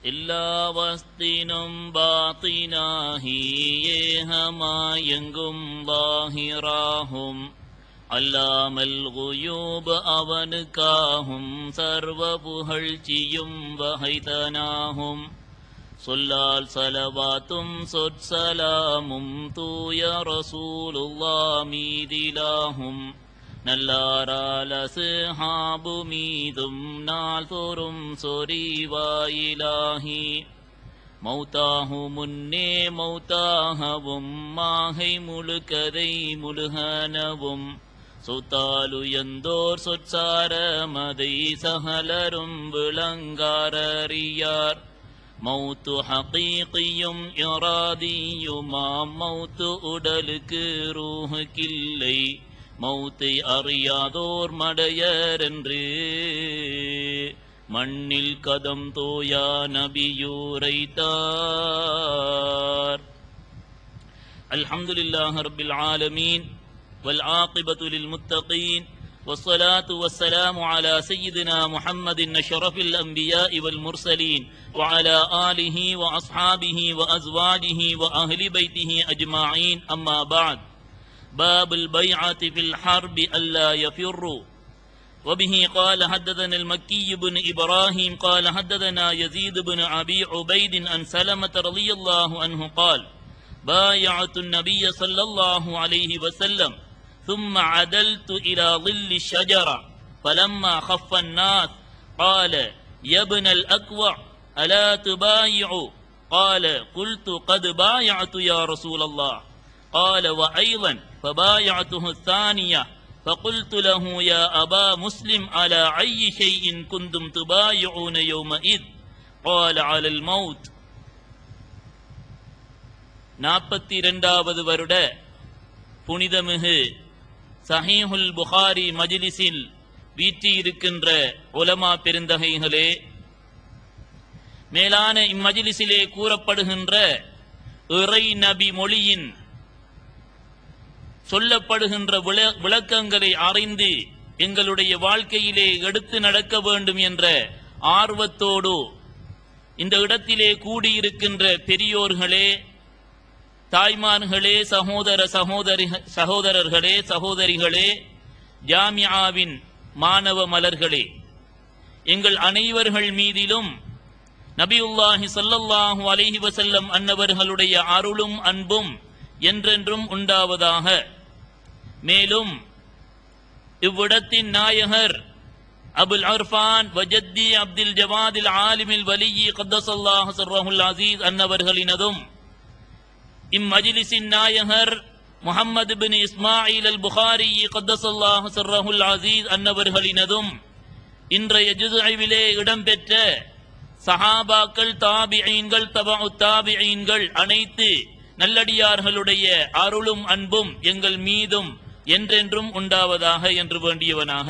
എല്ലാ വസ്തിനും ബാത്തിനാഹി ഏഹമായെങ്കും ബാഹിറാഹും അല്ലാമൽ ഗുയൂബ് അവനുക്കാഹും സർവപുഹഴ്ചിയും വഹൈതനാഹും சொல்லால் சலவாத்தும் சொற்சலாமும் தூய ரசூலுல்லா மீதிலாகும் நல்லாராலசு ஹாபு மீதும் நாள் தோறும் சொரிவாயிலாகி மௌத்தாகு முன்னே மௌத்தாகவும் மாகை முழுக்கதை முழுகனவும் சொத்தாலுயர்ந்தோர் சொற்சாரமதை சகலரும் விளங்காரறியார் மௌத்து ஹகீகியும் இராதியுமாம் மௌத்து உடலுக்கு ரூஹுக்கில்லை மௌத்தை அறியாதோர் மடையரென்று மண்ணில் கதம் தோயா நபியூரைத்தார் الحمد لله رب العالمين والعاقبة للمتقين والصلاة والسلام على سيدنا محمد أشرف الأنبياء والمرسلين وعلى آله وأصحابه وأزواجه وأهل بيته أجمعين أما بعد باب البيعة في الحرب ألا يفروا وبه قال حدثنا المكي بن إبراهيم قال حدثنا يزيد بن أبي عبيد أن سلمة رضي الله عنه قال بايعت النبي صلى الله عليه وسلم ثم عدلت إلى ظل الشجرة فلما خف الناس قال يا ابن الأكوع ألا تبايع قال قلت قد بايعت يا رسول الله قال وأيضا فبايعته الثانية فقلت له يا أبا مسلم على أي شيء كنتم تبايعون يومئذ قال على الموت நாற்பத்தி இரண்டாவது வருட புனிதமிகு சஹீஹுல் புகாரி மஜிலிஸில் வீற்றிருக்கின்ற உலமா பெருந்தகைகளே மேலான இம்மஜிலிஸிலே கூறப்படுகின்ற இறை நபி மொழியின் சொல்லப்படுகின்ற விள- விளக்கங்களை அறிந்து எங்களுடைய வாழ்க்கையிலே எடுத்து நடக்க வேண்டும் என்ற ஆர்வத்தோடு இந்த இடத்திலே கூடியிருக்கின்ற பெரியோர்களே தாய்மார்களே சகோதர சகோதரி சகோதரர்களே சகோதரிகளே ஜாமியாவின் மாணவ மலர்களே எங்கள் அனைவர்கள் மீதிலும் நபியுல்லாஹி ஸல்லல்லாஹு அலைஹி வஸல்லம் அன்னவர்களுடைய அருளும் அன்பும் என்றென்றும் உண்டாவதாக மேலும் இவ்விடத்தின் நாயகர் அபுல் அர்ஃபான் வஜத்தி அப்துல் ஜவாதில் ஆலிமில் வலியி கத்தசல்லாஹ் சர்ரஹுல் அசீஸ் அன்னவர்களினதும் இம்மஜிலிஸின் நாயகர் முஹம்மது பின் இஸ்மாயில் அல் புகாரி கத்தசல்லாஹ் சர்ரஹுல் அசீஸ் அன்னவர்களினதும் இன்றைய ஜுதுஐவிலே இடம்பெற்ற சஹாபாக்கள் தாபியீன்கள் தபு தாபியீன்கள் அனைத்து நல்லடியார்களுடைய அருளும் அன்பும் எங்கள் மீதும் என்றென்றும் உண்டாவதாக என்று வேண்டியவனாக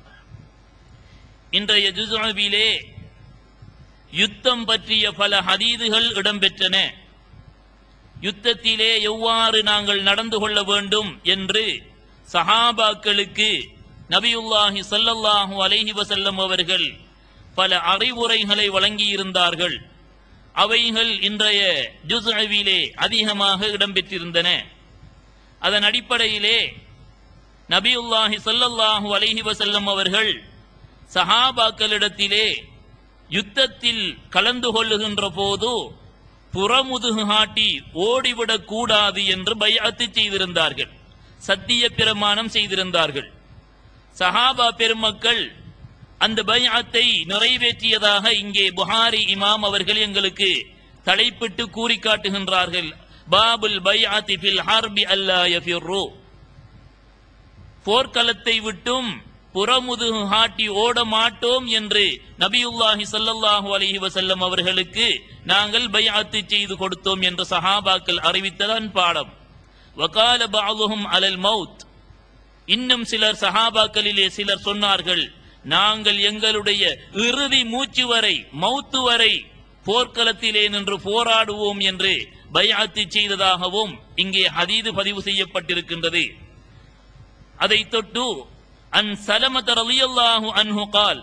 இன்றைய ஜுதுஐவிலே யுத்தம் பற்றிய பல ஹதீதுகள் இடம்பெற்றன யுத்தத்திலே எவ்வாறு நாங்கள் நடந்து கொள்ள வேண்டும் என்று சஹாபாக்களுக்கு நபியுல்லாஹி ஸல்லல்லாஹு அலைஹி வஸல்லம் அவர்கள் பல அறிவுரைகளை வழங்கியிருந்தார்கள் அவைகள் இன்றைய ஜுஸ்அவிலே அதிகமாக இடம்பெற்றிருந்தன அதன் அடிப்படையிலே நபியுல்லாஹி ஸல்லல்லாஹு அலைஹி வஸல்லம் அவர்கள் சஹாபாக்களிடத்திலே யுத்தத்தில் கலந்து கொள்ளுகின்ற போது புறமுதுகு காட்டி ஓடிவிடக் கூடாது என்று பைஅத்து செய்திருந்தார்கள் சத்திய பிரமாணம் செய்திருந்தார்கள் சஹாபா பெருமக்கள் அந்த பைஅத்தை நிறைவேற்றியதாக இங்கே புகாரி இமாம் அவர்கள் எங்களுக்கு தலைப்பிட்டு கூறி காட்டுகின்றார்கள் பாபுல் பைஅத்தி ஃபில் ஹர்பி அல்லா யஃபிர்ரு போர்க்களத்தை விட்டும் புறமுதுகு காட்டி ஓட மாட்டோம் என்று நபியுல்லாஹி ஸல்லல்லாஹு அலைஹி வஸல்லம் அவர்களுக்கு நாங்கள் பைஅத்து செய்து கொடுத்தோம் என்று சஹாபாக்கள் அறிவித்ததன் பாடம் வகால பஅதுஹும் அலல் மௌத் இன்னும் சிலர் சஹாபாக்களிலே சிலர் சொன்னார்கள் நாங்கள் எங்களுடைய இறுதி மூச்சு வரை மௌத்து வரை போர்க்களத்திலே நின்று போராடுவோம் என்று பைஅத்து செய்ததாகவும் இங்கே ஹதீது பதிவு செய்யப்பட்டிருக்கின்றது அதை தொட்டு அன் சலமத ரலியல்லாஹு அன்ஹு கால்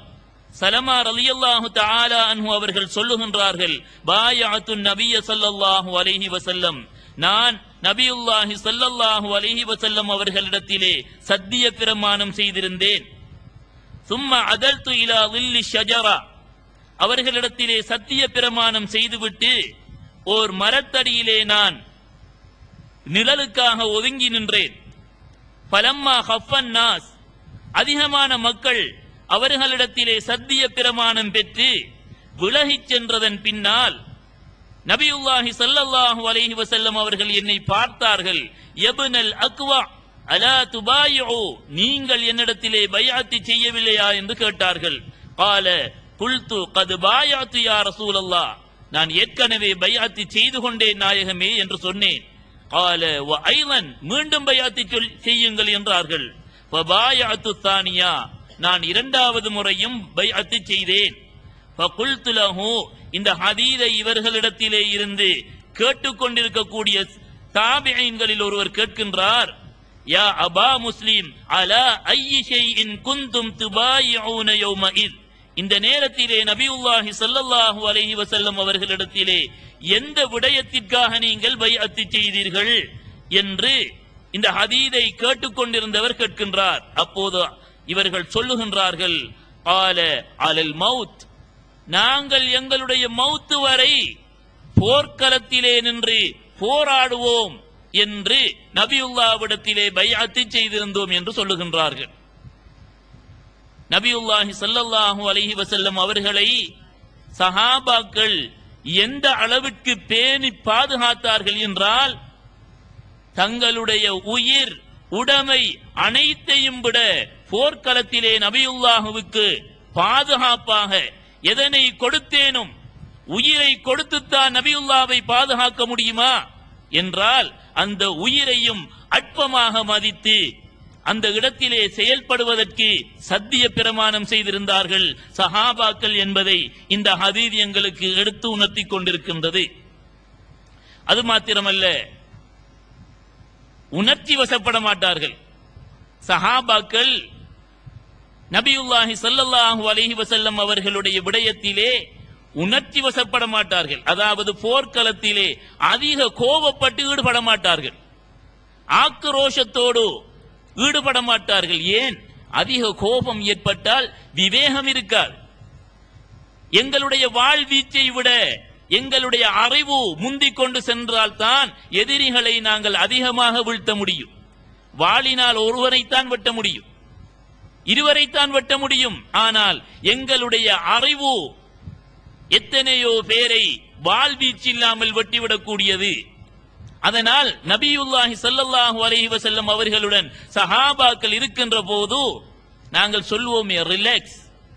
சலமா ரலியல்லாஹு தஆலா அன்ஹு அவர்கள் சொல்லுகின்றார்கள் பாயஅத்து நபிய ஸல்லல்லாஹு அலைஹி வஸல்லம் நான் நபியுல்லாஹி ஸல்லல்லாஹு அலைஹி வஸல்லம் அவர்களிடத்திலே சத்திய பிரமாணம் செய்திருந்தேன் சும்மா அதல்து இலா வில்லி ஷஜரா அவர்களிடத்திலே சத்திய பிரமாணம் செய்துவிட்டு ஓர் மரத்தடியிலே நான் நிழலுக்காக ஒதுங்கி நின்றேன் பலம்மா ஹஃபன் நாஸ் அதிகமான மக்கள் அவர்களிடத்திலே சத்திய பிரமாணம் பெற்று விலகிச் சென்றதன் பின்னால் நபியுல்லாஹி ஸல்லல்லாஹு அலைஹி வஸல்லம் அவர்கள் என்னை பார்த்தார்கள் யப்னல் அக்வா அலா துபாயிஉ நீங்கள் என்னிடத்திலே பைஅத்தி செய்யவில்லையா என்று கேட்டார்கள் قال குல்து கது பாயாத்து யா ரசூலல்லாஹ் நான் ஏற்கனவே பைஅத்தி செய்து கொண்டேன் நாயகமே என்று சொன்னேன் قال وأيضا மீண்டும் பைஅத்தி சொல் செய்யுங்கள் என்றார்கள் فبايعت الثانية நான் இரண்டாவது முறையும் பைஅத்தி செய்தேன் فقلت له இந்த ஹதீதை இவர்களிடத்திலே இருந்து கேட்டுக்கொண்டிருக்கக்கூடிய தாபியீன்களில் ஒருவர் கேட்கின்றார் யா அபா முஸ்லிம் அலா ஐயி ஷைஇன் குந்தும் துபாயிஊன யௌமஇத் இந்த நேரத்திலே நபியுல்லாஹி ஸல்லல்லாஹு அலைஹி வஸல்லம் அவர்களிடத்திலே எந்த விடயத்திற்காக நீங்கள் பைஅத்து செய்தீர்கள் என்று இந்த ஹதீதை கேட்டுக்கொண்டிருந்தவர் கேட்கின்றார் அப்போது இவர்கள் சொல்லுகின்றார்கள் ஆல அலல் மவுத் நாங்கள் எங்களுடைய மௌத்து வரை போர்க்களத்திலே நின்று போராடுவோம் என்று நபியுல்லாவிடத்திலே பைஅத்து செய்திருந்தோம் என்று சொல்லுகின்றார்கள் நபியுல்லாஹி ஸல்லல்லாஹு அலைஹி வஸல்லம் அவர்களை சஹாபாக்கள் எந்த அளவிற்கு பேணி பாதுகாத்தார்கள் என்றால் தங்களுடைய உயிர் உடைமை அனைத்தையும் விட போர்க்களத்திலே நபியுல்லாஹுவுக்கு பாதுகாப்பாக எதனை கொடுத்தேனும் உயிரை கொடுத்துத்தான் நபியுல்லாவை பாதுகாக்க முடியுமா என்றால் அந்த உயிரையும் அற்பமாக மதித்து அந்த இடத்திலே செயல்படுவதற்கு சத்திய பிரமாணம் செய்திருந்தார்கள் சஹாபாக்கள் என்பதை இந்த ஹதீத் எங்களுக்கு எடுத்து உணர்த்தி கொண்டிருக்கின்றது அது மாத்திரமல்ல உணர்ச்சி வசப்பட மாட்டார்கள் சஹாபாக்கள் நபியுல்லாஹி ஸல்லல்லாஹு அலைஹி வஸல்லம் அவர்களுடைய விடயத்திலே உணர்ச்சி வசப்பட மாட்டார்கள் அதாவது போர்க்களத்திலே அதிக கோபப்பட்டு ஈடுபட மாட்டார்கள் ஆக்ரோஷத்தோடு ஈடுபட மாட்டார்கள் ஏன் அதிக கோபம் ஏற்பட்டால் விவேகம் இருக்காது எங்களுடைய வாழ்வீச்சை விட எங்களுடைய அறிவு முந்திக் கொண்டு சென்றால் தான் எதிரிகளை நாங்கள் அதிகமாக வீழ்த்த முடியும் வாளினால் ஒருவரைத்தான் வெட்ட முடியும் இருவரைத்தான் வெட்ட முடியும் ஆனால் எங்களுடைய அறிவு எத்தனையோ பேரை வாழ்வீச்சு இல்லாமல் வெட்டிவிடக்கூடியது அதனால் நபியுல்லாஹி ஸல்லல்லாஹு அலைஹி வஸல்லம் அவர்களுடன் சஹாபாக்கள் இருக்கின்ற போது நாங்கள் சொல்வோமே ரிலாக்ஸ்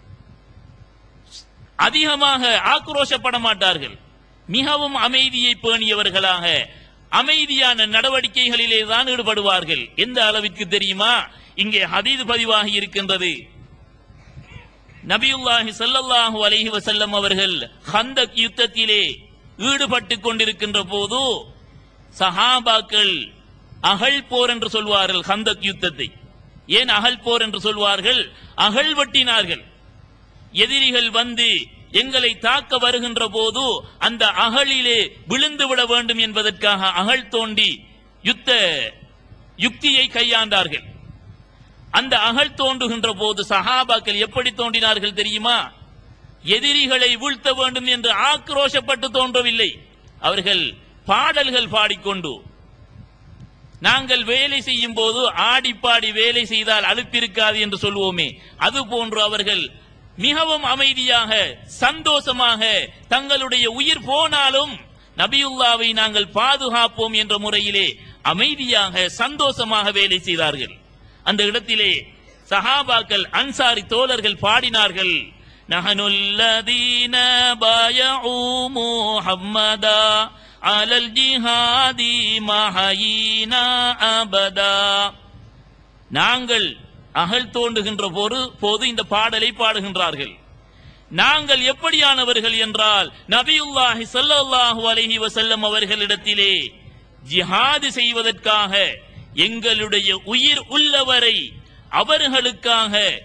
அதிகமாக ஆக்ரோஷப்பட மாட்டார்கள் மிகவும் அமைதியை பேணியவர்களாக அமைதியான நடவடிக்கைகளிலே தான் ஈடுபடுவார்கள் எந்த அளவிற்கு தெரியுமா இங்கே ஹதீது பதிவாகி இருக்கின்றது நபியுல்லாஹி ஸல்லல்லாஹு அலைஹி வஸல்லம் அவர்கள் ஹந்தக் யுத்தத்திலே ஈடுபட்டு கொண்டிருக்கின்ற போது சஹாபாக்கள் அகழ் போர் என்று சொல்வார்கள் ஹந்தக் யுத்தத்தை ஏன் அகழ் போர் என்று சொல்வார்கள் அகழ் வெட்டினார்கள் எதிரிகள் வந்து எங்களை தாக்க வருகின்ற போது அந்த அகழிலே விழுந்து விட வேண்டும் என்பதற்காக அகழ் தோண்டி யுத்த யுக்தியை கையாண்டார்கள் அந்த அகழ் தோண்டுகின்ற போது சஹாபாக்கள் எப்படி தோண்டினார்கள் தெரியுமா எதிரிகளை வீழ்த்த வேண்டும் என்று ஆக்ரோஷப்பட்டு தோன்றவில்லை அவர்கள் பாடல்கள் பாடிக்கொண்டு நாங்கள் வேலை செய்யும் போது ஆடி பாடி வேலை செய்தால் அலுப்பிருக்காது என்று சொல்வோமே அது போன்று அவர்கள் மிகவும் அமைதியாக சந்தோஷமாக தங்களுடைய உயிர் போனாலும் நபியுல்லாவை நாங்கள் பாதுகாப்போம் என்ற முறையிலே அமைதியாக சந்தோஷமாக வேலை செய்தார்கள் அந்த இடத்திலே சஹாபாக்கள் அன்சாரி தோழர்கள் பாடினார்கள் நஹனுல்லதீன பாயஊ முஹம்மதா அலல் ஜிஹாதி மஹயீனா அபதா நாங்கள் அகழ் தோண்டுகின்ற போது போது இந்த பாடலை பாடுகின்றார்கள் நாங்கள் எப்படியானவர்கள் என்றால் நபியுல்லாஹி ஸல்லல்லாஹு அலைஹி வஸல்லம் அவர்களிடத்திலே ஜிஹாது செய்வதற்காக எங்களுடைய உயிர் உள்ளவரை அவர்களுக்காக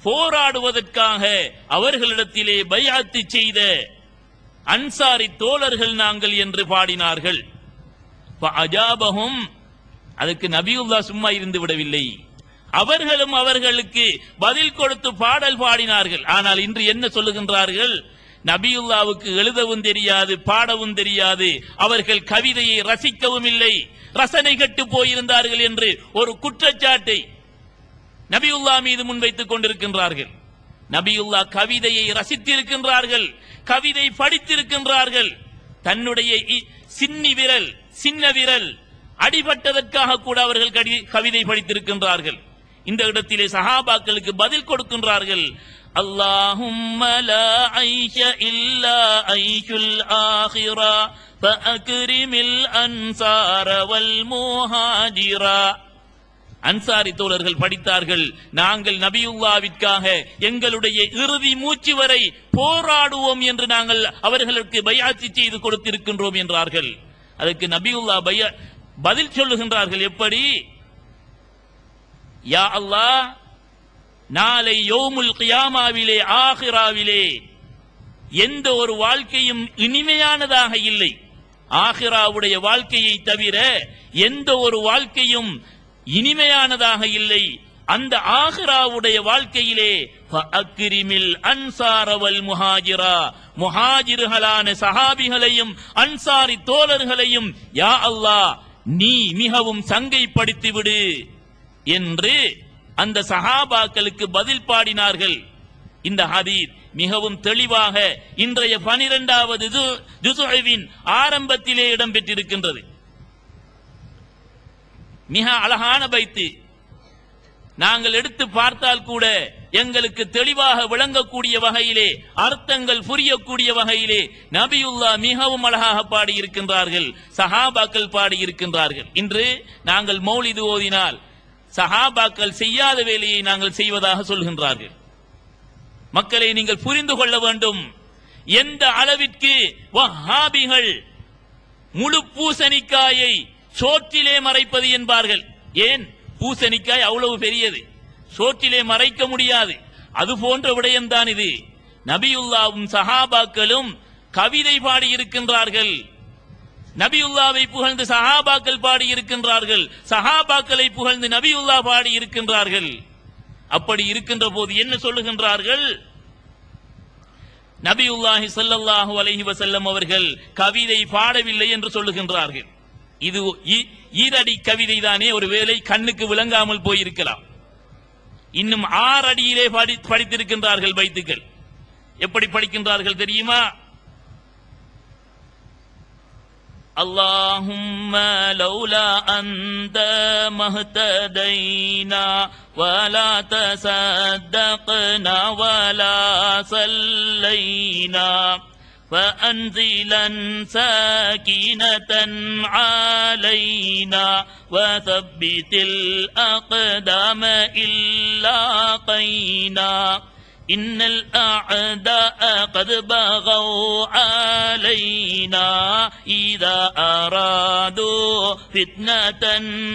போராடுவதற்காக அவர்களிடத்திலே பையாத்து செய்த அன்சாரி தோழர்கள் நாங்கள் என்று பாடினார்கள் அஜாபகும் அதுக்கு நபியுல்லா சும்மா இருந்து விடவில்லை அவர்களும் அவர்களுக்கு பதில் கொடுத்து பாடல் பாடினார்கள் ஆனால் இன்று என்ன சொல்லுகின்றார்கள் நபியுல்லாவுக்கு எழுதவும் தெரியாது பாடவும் தெரியாது அவர்கள் கவிதையை ரசிக்கவும் இல்லை ரசனை கட்டு போயிருந்தார்கள் என்று ஒரு குற்றச்சாட்டை நபியுல்லா மீது முன்வைத்துக் கொண்டிருக்கின்றார்கள் நபியுல்லா கவிதையை ரசித்திருக்கின்றார்கள் கவிதை படித்திருக்கின்றார்கள் தன்னுடைய இ- சின்னி விரல் சின்ன விரல் அடிபட்டதற்காக கூட அவர்கள் கடி- கவிதை படித்திருக்கின்றார்கள் இந்த இடத்திலே சஹாபாக்களுக்கு பதில் கொடுக்கின்றார்கள் اللهم لا عيش إلا عيش الآخرة فأكرم الأنصار والمهاجرة அன்சாரி தோழர்கள் படித்தார்கள் நாங்கள் நபியுல்லாவிற்காக எங்களுடைய இறுதி மூச்சு வரை போராடுவோம் என்று நாங்கள் அவர்களுக்கு பயாட்சி செய்து கொடுத்திருக்கின்றோம் என்றார்கள் அதுக்கு நபியுல்லா பய பதில் சொல்லுகின்றார்கள் எப்படி யா அல்லாஹ் நாளை யோமுல் கியாமாவிலே ஆஹிராவிலே எந்த ஒரு வாழ்க்கையும் இனிமையானதாக இல்லை ஆஹிராவுடைய வாழ்க்கையை தவிர எந்த ஒரு வாழ்க்கையும் இனிமையானதாக இல்லை அந்த ஆஹிராவுடைய வாழ்க்கையிலே அக்ரிமில் அன்சாரவல் முஹாஜிரா முஹாஜிர்களான சஹாபிகளையும் அன்சாரி தோழர்களையும் யா அல்லாஹ் நீ மிகவும் சங்கைப்படுத்தி விடு என்று அந்த சஹாபாக்களுக்கு பதில் பாடினார்கள் இந்த ஹதீத் மிகவும் தெளிவாக இன்றைய பனிரெண்டாவது ஜுசுவின் ஆரம்பத்திலே இடம்பெற்றிருக்கின்றது மிக அழகான பைத்து நாங்கள் எடுத்து பார்த்தால் கூட எங்களுக்கு தெளிவாக விளங்கக்கூடிய வகையிலே அர்த்தங்கள் புரியக்கூடிய வகையிலே நபியுல்லா மிகவும் அழகாக பாடியிருக்கின்றார்கள் சஹாபாக்கள் பாடியிருக்கின்றார்கள் இன்று நாங்கள் மௌலிது ஓதினால் சஹாபாக்கள் செய்யாத வேலையை நாங்கள் செய்வதாக சொல்கின்றார்கள் மக்களை நீங்கள் புரிந்து கொள்ள வேண்டும் எந்த அளவிற்கு வஹாபிகள் முழு பூசணிக்காயை சோற்றிலே மறைப்பது என்பார்கள் ஏன் பூசணிக்காய் அவ்வளவு பெரியது சோற்றிலே மறைக்க முடியாது அது போன்ற விடயம்தான் இது நபியுல்லாவும் சஹாபாக்களும் கவிதை பாடி இருக்கின்றார்கள் நபியுல்லாவை புகழ்ந்து சஹாபாக்கள் பாடி இருக்கின்றார்கள் சஹாபாக்களை புகழ்ந்து நபியுல்லா பாடி இருக்கின்றார்கள் அப்படி இருக்கின்ற போது என்ன சொல்லுகின்றார்கள் நபியுல்லாஹி ஸல்லல்லாஹு அலைஹி வஸல்லம் அவர்கள் கவிதை பாடவில்லை என்று சொல்லுகின்றார்கள் இது ஈ- ஈரடி கவிதை தானே ஒருவேளை கண்ணுக்கு விளங்காமல் போயிருக்கலாம் இன்னும் ஆறு அடியிலே படி படித்திருக்கின்றார்கள் பைத்துக்கள் எப்படி படிக்கின்றார்கள் தெரியுமா اللهم لولا أنت ما اهتدينا ولا تصدقنا ولا صلينا فأنزلا ساكنة علينا وثبت الأقدام إلا قينا إن الأعداء قد بغوا علينا إذا أرادوا فتنة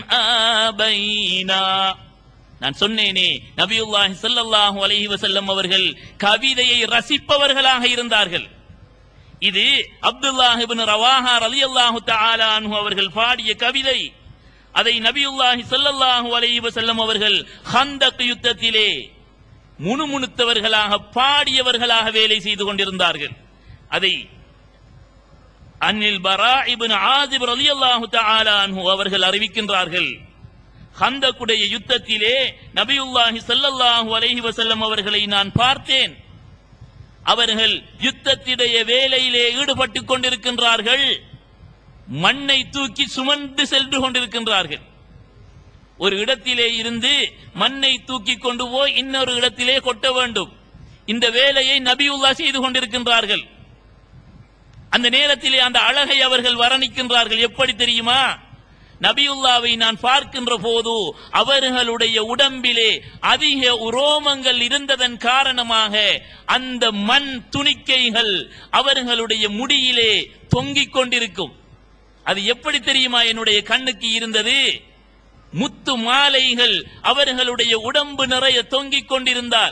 أبينا நான் சொன்னேனே நபியுல்லாஹி ஸல்லல்லாஹு அலைஹி வஸல்லம் அவர்கள் கவிதையை ரசிப்பவர்களாக இருந்தார்கள் இது அப்துல்லாஹ் இப்னு ரவாஹா ரலியல்லாஹு தஆலா அன்ஹு அவர்கள் பாடிய கவிதை அதை நபியுல்லாஹி ஸல்லல்லாஹு அலைஹி வஸல்லம் அவர்கள் ஹந்தக் யுத்தத்திலே முணுமுணுத்தவர்களாக பாடியவர்களாக வேலை செய்து கொண்டிருந்தார்கள் அதை அன்னில் பரா இப்னு ஆசிப் ரலியல்லாஹு தஆலா அன்ஹு அவர்கள் அறிவிக்கின்றார்கள் ஹந்தக்குடைய யுத்தத்திலே நபியுல்லாஹி ஸல்லல்லாஹு அலைஹி வஸல்லம் அவர்களை நான் பார்த்தேன் அவர்கள் யுத்தத்திடைய வேலையிலே ஈடுபட்டுக் கொண்டிருக்கின்றார்கள் மண்ணை தூக்கி சுமந்து சென்று கொண்டிருக்கின்றார்கள் ஒரு இடத்திலே இருந்து மண்ணை தூக்கி கொண்டு போய் இன்னொரு இடத்திலே கொட்ட வேண்டும் இந்த வேலையை நபியுல்லா செய்து கொண்டிருக்கின்றார்கள் அந்த நேரத்திலே அந்த அழகை அவர்கள் வர்ணிக்கின்றார்கள் எப்படி தெரியுமா நபியுல்லாவை நான் பார்க்கின்ற போது அவர்களுடைய உடம்பிலே அதிக உரோமங்கள் இருந்ததன் காரணமாக அந்த மண் துணிக்கைகள் அவர்களுடைய முடியிலே தொங்கிக் கொண்டிருக்கும் அது எப்படி தெரியுமா என்னுடைய கண்ணுக்கு இருந்தது முத்து மாலைகள் அவர்களுடைய உடம்பு நிறைய தொங்கிக் கொண்டிருந்தால்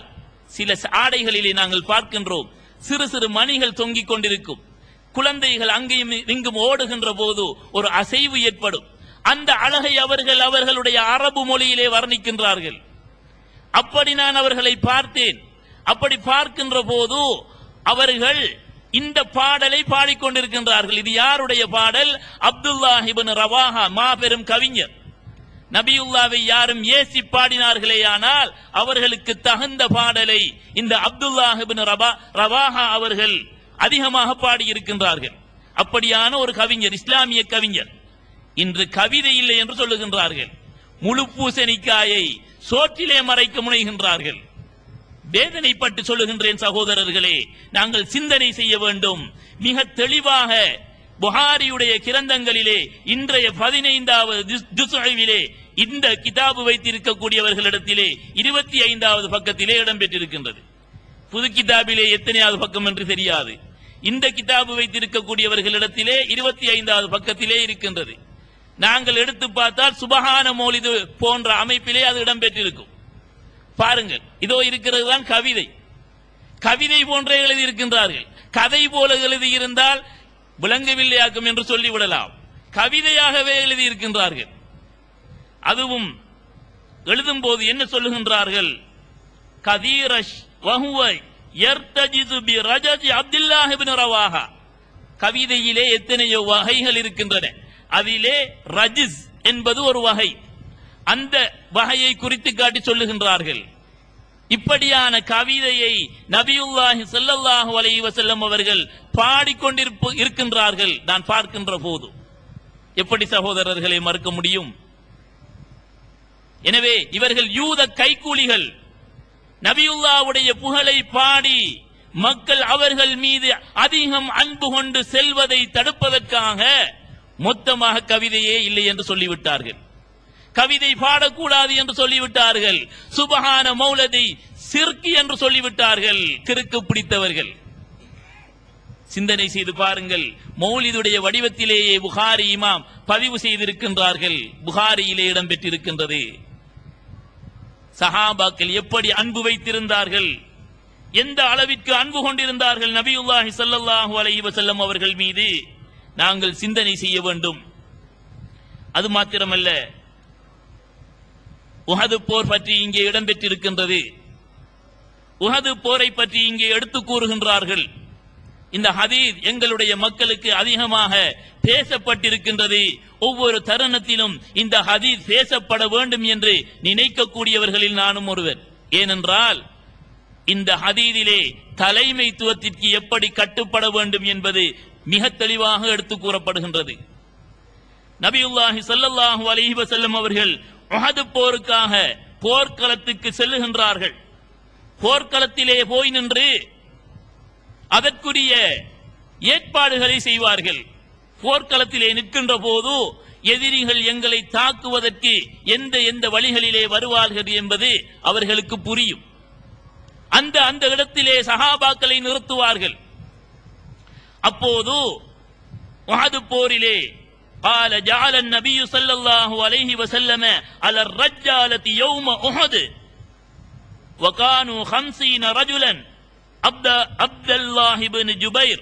சில ச- ஆடைகளிலே நாங்கள் பார்க்கின்றோம் சிறு சிறு மணிகள் தொங்கிக் கொண்டிருக்கும் குழந்தைகள் அங்கேயும் இங்கும் ஓடுகின்ற போது ஒரு அசைவு ஏற்படும் அந்த அழகை அவர்கள் அவர்களுடைய அரபு மொழியிலே வர்ணிக்கின்றார்கள் அப்படி நான் அவர்களை பார்த்தேன் அப்படி பார்க்கின்ற போது அவர்கள் இந்த பாடலை பாடிக்கொண்டிருக்கின்றார்கள் இது யாருடைய பாடல் அப்துல்லாஹிபின் ரவாஹா மாபெரும் கவிஞர் நபியுல்லாவை யாரும் ஏசி பாடினார்களேயானால் அவர்களுக்கு தகுந்த பாடலை இந்த அப்துல்லாஹிபின் ரபா ரவாஹா அவர்கள் அதிகமாக பாடியிருக்கின்றார்கள் அப்படியான ஒரு கவிஞர் இஸ்லாமிய கவிஞர் இன்று கவிதை இல்லை என்று சொல்லுகின்றார்கள் முழு பூசணிக்காயை சோற்றிலே மறைக்க முனைகின்றார்கள் வேதனைப்பட்டு சொல்லுகின்றேன் சகோதரர்களே நாங்கள் சிந்தனை செய்ய வேண்டும் மிக தெளிவாக புகாரியுடைய கிரந்தங்களிலே இன்றைய பதினைந்தாவது ஜுசுவிலே இந்த கிதாபு வைத்திருக்கக்கூடியவர்களிடத்திலே இருபத்தி ஐந்தாவது பக்கத்திலே இடம்பெற்றிருக்கின்றது புது கிதாபிலே எத்தனையாவது பக்கம் என்று தெரியாது இந்த கிதாபு வைத்திருக்கக்கூடியவர்களிடத்திலே இருபத்தி ஐந்தாவது பக்கத்திலே இருக்கின்றது நாங்கள் எடுத்து பார்த்தால் சுபஹான மௌலிது போன்ற அமைப்பிலே அது இடம்பெற்றிருக்கும் பாருங்கள் இதோ இருக்கிறது தான் கவிதை கவிதை போன்ற எழுதி இருக்கின்றார்கள் கதை போல எழுதி இருந்தால் விளங்கவில்லையாக்கும் என்று சொல்லிவிடலாம் கவிதையாகவே எழுதி இருக்கின்றார்கள் அதுவும் எழுதும் போது என்ன சொல்லுகின்றார்கள் கதீரஷ் வஹுவ யர்தஜிது பி ரஜஜி அப்துல்லாஹ் இப்னு ரவாஹா கவிதையிலே எத்தனையோ வகைகள் இருக்கின்றன அதிலே ரஜிஸ் என்பது ஒரு வகை அந்த வகையை குறித்து காட்டி சொல்லுகின்றார்கள் இப்படியான கவிதையை நபியுல்லாஹி ஸல்லல்லாஹு அலைஹி வஸல்லம் அவர்கள் பாடிக்கொண்டிருப்பு இருக்கின்றார்கள் நான் பார்க்கின்ற போது எப்படி சகோதரர்களை மறுக்க முடியும் எனவே இவர்கள் யூத கைக்கூலிகள் நபியுல்லாவுடைய புகழை பாடி மக்கள் அவர்கள் மீது அதிகம் அன்பு கொண்டு செல்வதை தடுப்பதற்காக மொத்தமாக கவிதையே இல்லை என்று சொல்லிவிட்டார்கள் கவிதை பாடக்கூடாது என்று சொல்லிவிட்டார்கள் சுபஹான மௌலதை சிற்கி என்று சொல்லிவிட்டார்கள் கிறுக்கு பிடித்தவர்கள் சிந்தனை செய்து பாருங்கள் மௌலிதுடைய வடிவத்திலேயே புகாரி இமாம் பதிவு செய்திருக்கின்றார்கள் புகாரியிலே இடம்பெற்றிருக்கின்றது சஹாபாக்கள் எப்படி அன்பு வைத்திருந்தார்கள் எந்த அளவிற்கு அன்பு கொண்டிருந்தார்கள் நபியுல்லாஹி ஸல்லல்லாஹு அலைஹி வஸல்லம் அவர்கள் மீது நாங்கள் சிந்தனை செய்ய வேண்டும் அது மாத்திரமல்ல உஹது போர் பற்றி இங்கே இடம்பெற்றிருக்கின்றது உஹது போரை பற்றி இங்கே எடுத்து கூறுகின்றார்கள் இந்த ஹதீஸ் எங்களுடைய மக்களுக்கு அதிகமாக பேசப்பட்டிருக்கின்றது ஒவ்வொரு தருணத்திலும் இந்த ஹதீஸ் பேசப்பட வேண்டும் என்று நினைக்கக்கூடியவர்களில் நானும் ஒருவர் ஏனென்றால் இந்த ஹதீதிலே தலைமைத்துவத்திற்கு எப்படி கட்டுப்பட வேண்டும் என்பது மிக தெளிவாக எடுத்து கூறப்படுகின்றது நபியுல்லாஹி ஸல்லல்லாஹு அலைஹி வஸல்லம் அவர்கள் உஹது போருக்காக போர்க்களத்துக்கு செல்லுகின்றார்கள் போர்க்களத்திலே போய் நின்று அதற்குரிய ஏற்பாடுகளை செய்வார்கள் போர்க்களத்திலே நிற்கின்ற போது எதிரிகள் எங்களை தாக்குவதற்கு எந்த எந்த வழிகளிலே வருவார்கள் என்பது அவர்களுக்கு புரியும் அந்த அந்த இடத்திலே சஹாபாக்களை நிறுத்துவார்கள் அப்போது உஹது போரிலே قال جعل النبي صلى الله عليه وسلم على الرجالة يوم أحد وكانوا خمسين رجلا عبد عبد الله بن جبير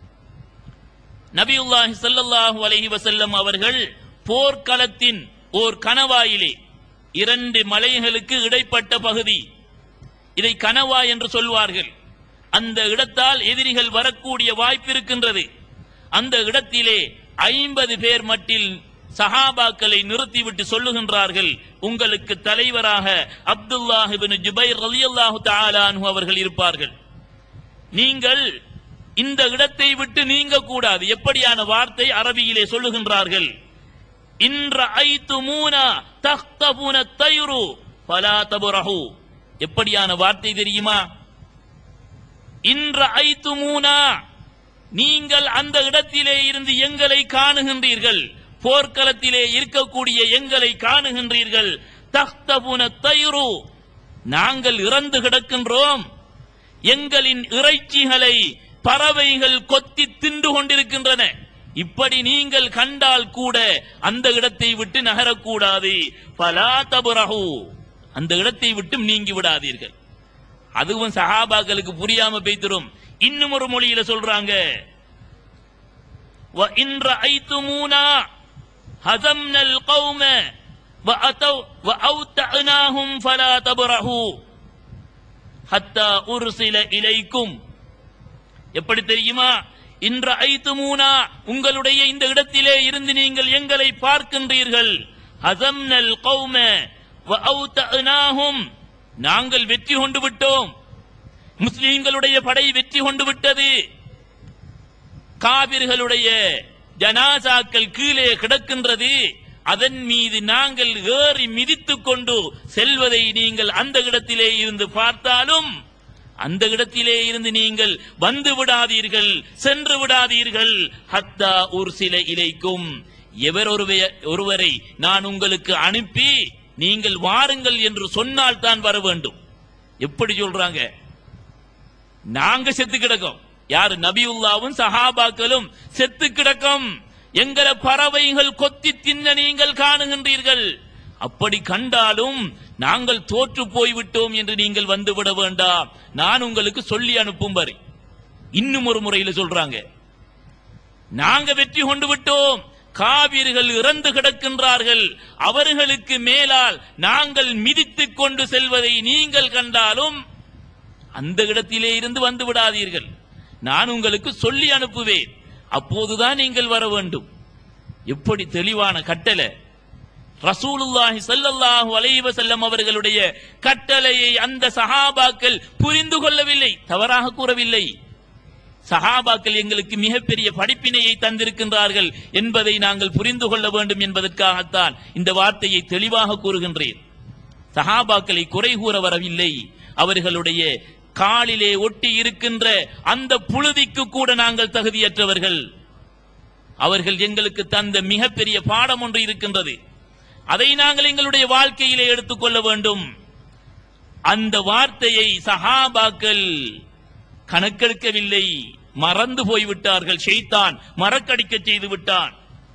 நபியுல்லாஹி ஸல்லல்லாஹு அலைஹி வஸல்லம் அவர்கள் போர்க்களத்தின் ஓர் கணவாயிலே இரண்டு மலைகளுக்கு இடைப்பட்ட பகுதி இதை கனவா என்று சொல்வார்கள் அந்த இடத்தால் எதிரிகள் வரக்கூடிய வாய்ப்பு இருக்கின்றது அந்த இடத்திலே ஐம்பது பேர் மட்டில் சஹாபாக்களை நிறுத்திவிட்டு சொல்லுகின்றார்கள் உங்களுக்கு தலைவராக அப்துல்லாஹிபின் ஜுபைர் ரலியல்லாஹு தஆலா அன்ஹு அவர்கள் இருப்பார்கள் நீங்கள் இந்த இடத்தை விட்டு நீங்க கூடாது எப்படியான வார்த்தை அரபியிலே சொல்லுகின்றார்கள் இன்ற ஐத்து மூனா தஹ்தபுன தயுரு பலா தபுரஹு எப்படியான வார்த்தை தெரியுமா இன்ற ஐத்து மூனா நீங்கள் அந்த இடத்திலே இருந்து எங்களை காணுகின்றீர்கள் போர்க்களத்திலே இருக்கக்கூடிய எங்களை காணுகின்றீர்கள் தஹ்தபுன தயுரு நாங்கள் இறந்து கிடக்கின்றோம் எங்களின் இறைச்சிகளை பறவைகள் கொத்தி தின்று கொண்டிருக்கின்றன இப்படி நீங்கள் கண்டால் கூட அந்த இடத்தை விட்டு நகரக்கூடாது பலா தபுரஹு அந்த இடத்தை விட்டும் நீங்கி விடாதீர்கள் அதுவும் சஹாபாக்களுக்கு புரியாம பேய்த்திரும் இன்னும் ஒரு மொழியில சொல்றாங்க وَإِنْ رَأَيْتُمُونَا هَزَمْنَا الْقَوْمَ وَأَتَوْا وَأَوْتَعْنَاهُمْ فَلَا تَبْرَحُوا حَتَّى أُرْسِلَ إِلَيْكُمْ எப்படி தெரியுமா இன்ற ஐத்துமூனா உங்களுடைய இந்த இடத்திலே இருந்து நீங்கள் எங்களை பார்க்கின்றீர்கள் ஹசம்னல் கௌம வஅவுதஅனாஹும் நாங்கள் வெற்றி கொண்டு விட்டோம் முஸ்லிம்களுடைய படை வெற்றி கொண்டு விட்டது காவிர்களுடைய ஜனாசாக்கள் கீழே கிடக்கின்றது அதன் மீது நாங்கள் ஏறி மிதித்துக் கொண்டு செல்வதை நீங்கள் அந்த இடத்திலே இருந்து பார்த்தாலும் அந்த இடத்திலே இருந்து நீங்கள் வந்து விடாதீர்கள் சென்று விடாதீர்கள் ஹத்தா ஒரு சில இலைக்கும் எவர் ஒருவ- ஒருவரை நான் உங்களுக்கு அனுப்பி நீங்கள் வாருங்கள் என்று சொன்னால் தான் வர வேண்டும் எப்படி சொல்றாங்க நாங்க செத்து கிடக்கோம் யாரு நபியுல்லாவும் சஹாபாக்களும் செத்து கிடக்கும் எங்களை பறவைகள் கொத்தி தின்ன நீங்கள் காணுகின்றீர்கள் அப்படி கண்டாலும் நாங்கள் தோற்று போய்விட்டோம் என்று நீங்கள் வந்துவிட வேண்டாம் நான் உங்களுக்கு சொல்லி அனுப்பும் வரை இன்னும் ஒரு முறையில் சொல்றாங்க நாங்க வெற்றி கொண்டு விட்டோம் காவிர்கள் இறந்து கிடக்கின்றார்கள் அவர்களுக்கு மேலால் நாங்கள் மிதித்துக் கொண்டு செல்வதை நீங்கள் கண்டாலும் அந்த இடத்திலே இருந்து வந்து விடாதீர்கள் நான் உங்களுக்கு சொல்லி அனுப்புவேன் அப்போதுதான் நீங்கள் வர வேண்டும் எப்படி தெளிவான கட்டளை ரசூலுல்லாஹி ஸல்லல்லாஹு அலைஹி வஸல்லம் அவர்களுடைய கட்டளையை அந்த சஹாபாக்கள் புரிந்து கொள்ளவில்லை தவறாக கூறவில்லை சஹாபாக்கள் எங்களுக்கு மிகப்பெரிய படிப்பினையை தந்திருக்கின்றார்கள் என்பதை நாங்கள் புரிந்து கொள்ள வேண்டும் என்பதற்காகத்தான் இந்த வார்த்தையை தெளிவாக கூறுகின்றேன் சஹாபாக்களை குறை கூற வரவில்லை அவர்களுடைய காலிலே ஒட்டி இருக்கின்ற அந்த புழுதிக்கு கூட நாங்கள் தகுதியற்றவர்கள் அவர்கள் எங்களுக்கு தந்த மிகப்பெரிய பாடம் ஒன்று இருக்கின்றது அதை நாங்கள் எங்களுடைய வாழ்க்கையிலே எடுத்துக்கொள்ள வேண்டும் அந்த வார்த்தையை சஹாபாக்கள் கணக்கெடுக்கவில்லை மறந்து போய்விட்டார்கள் ஷைத்தான் மறக்கடிக்க செய்து விட்டான்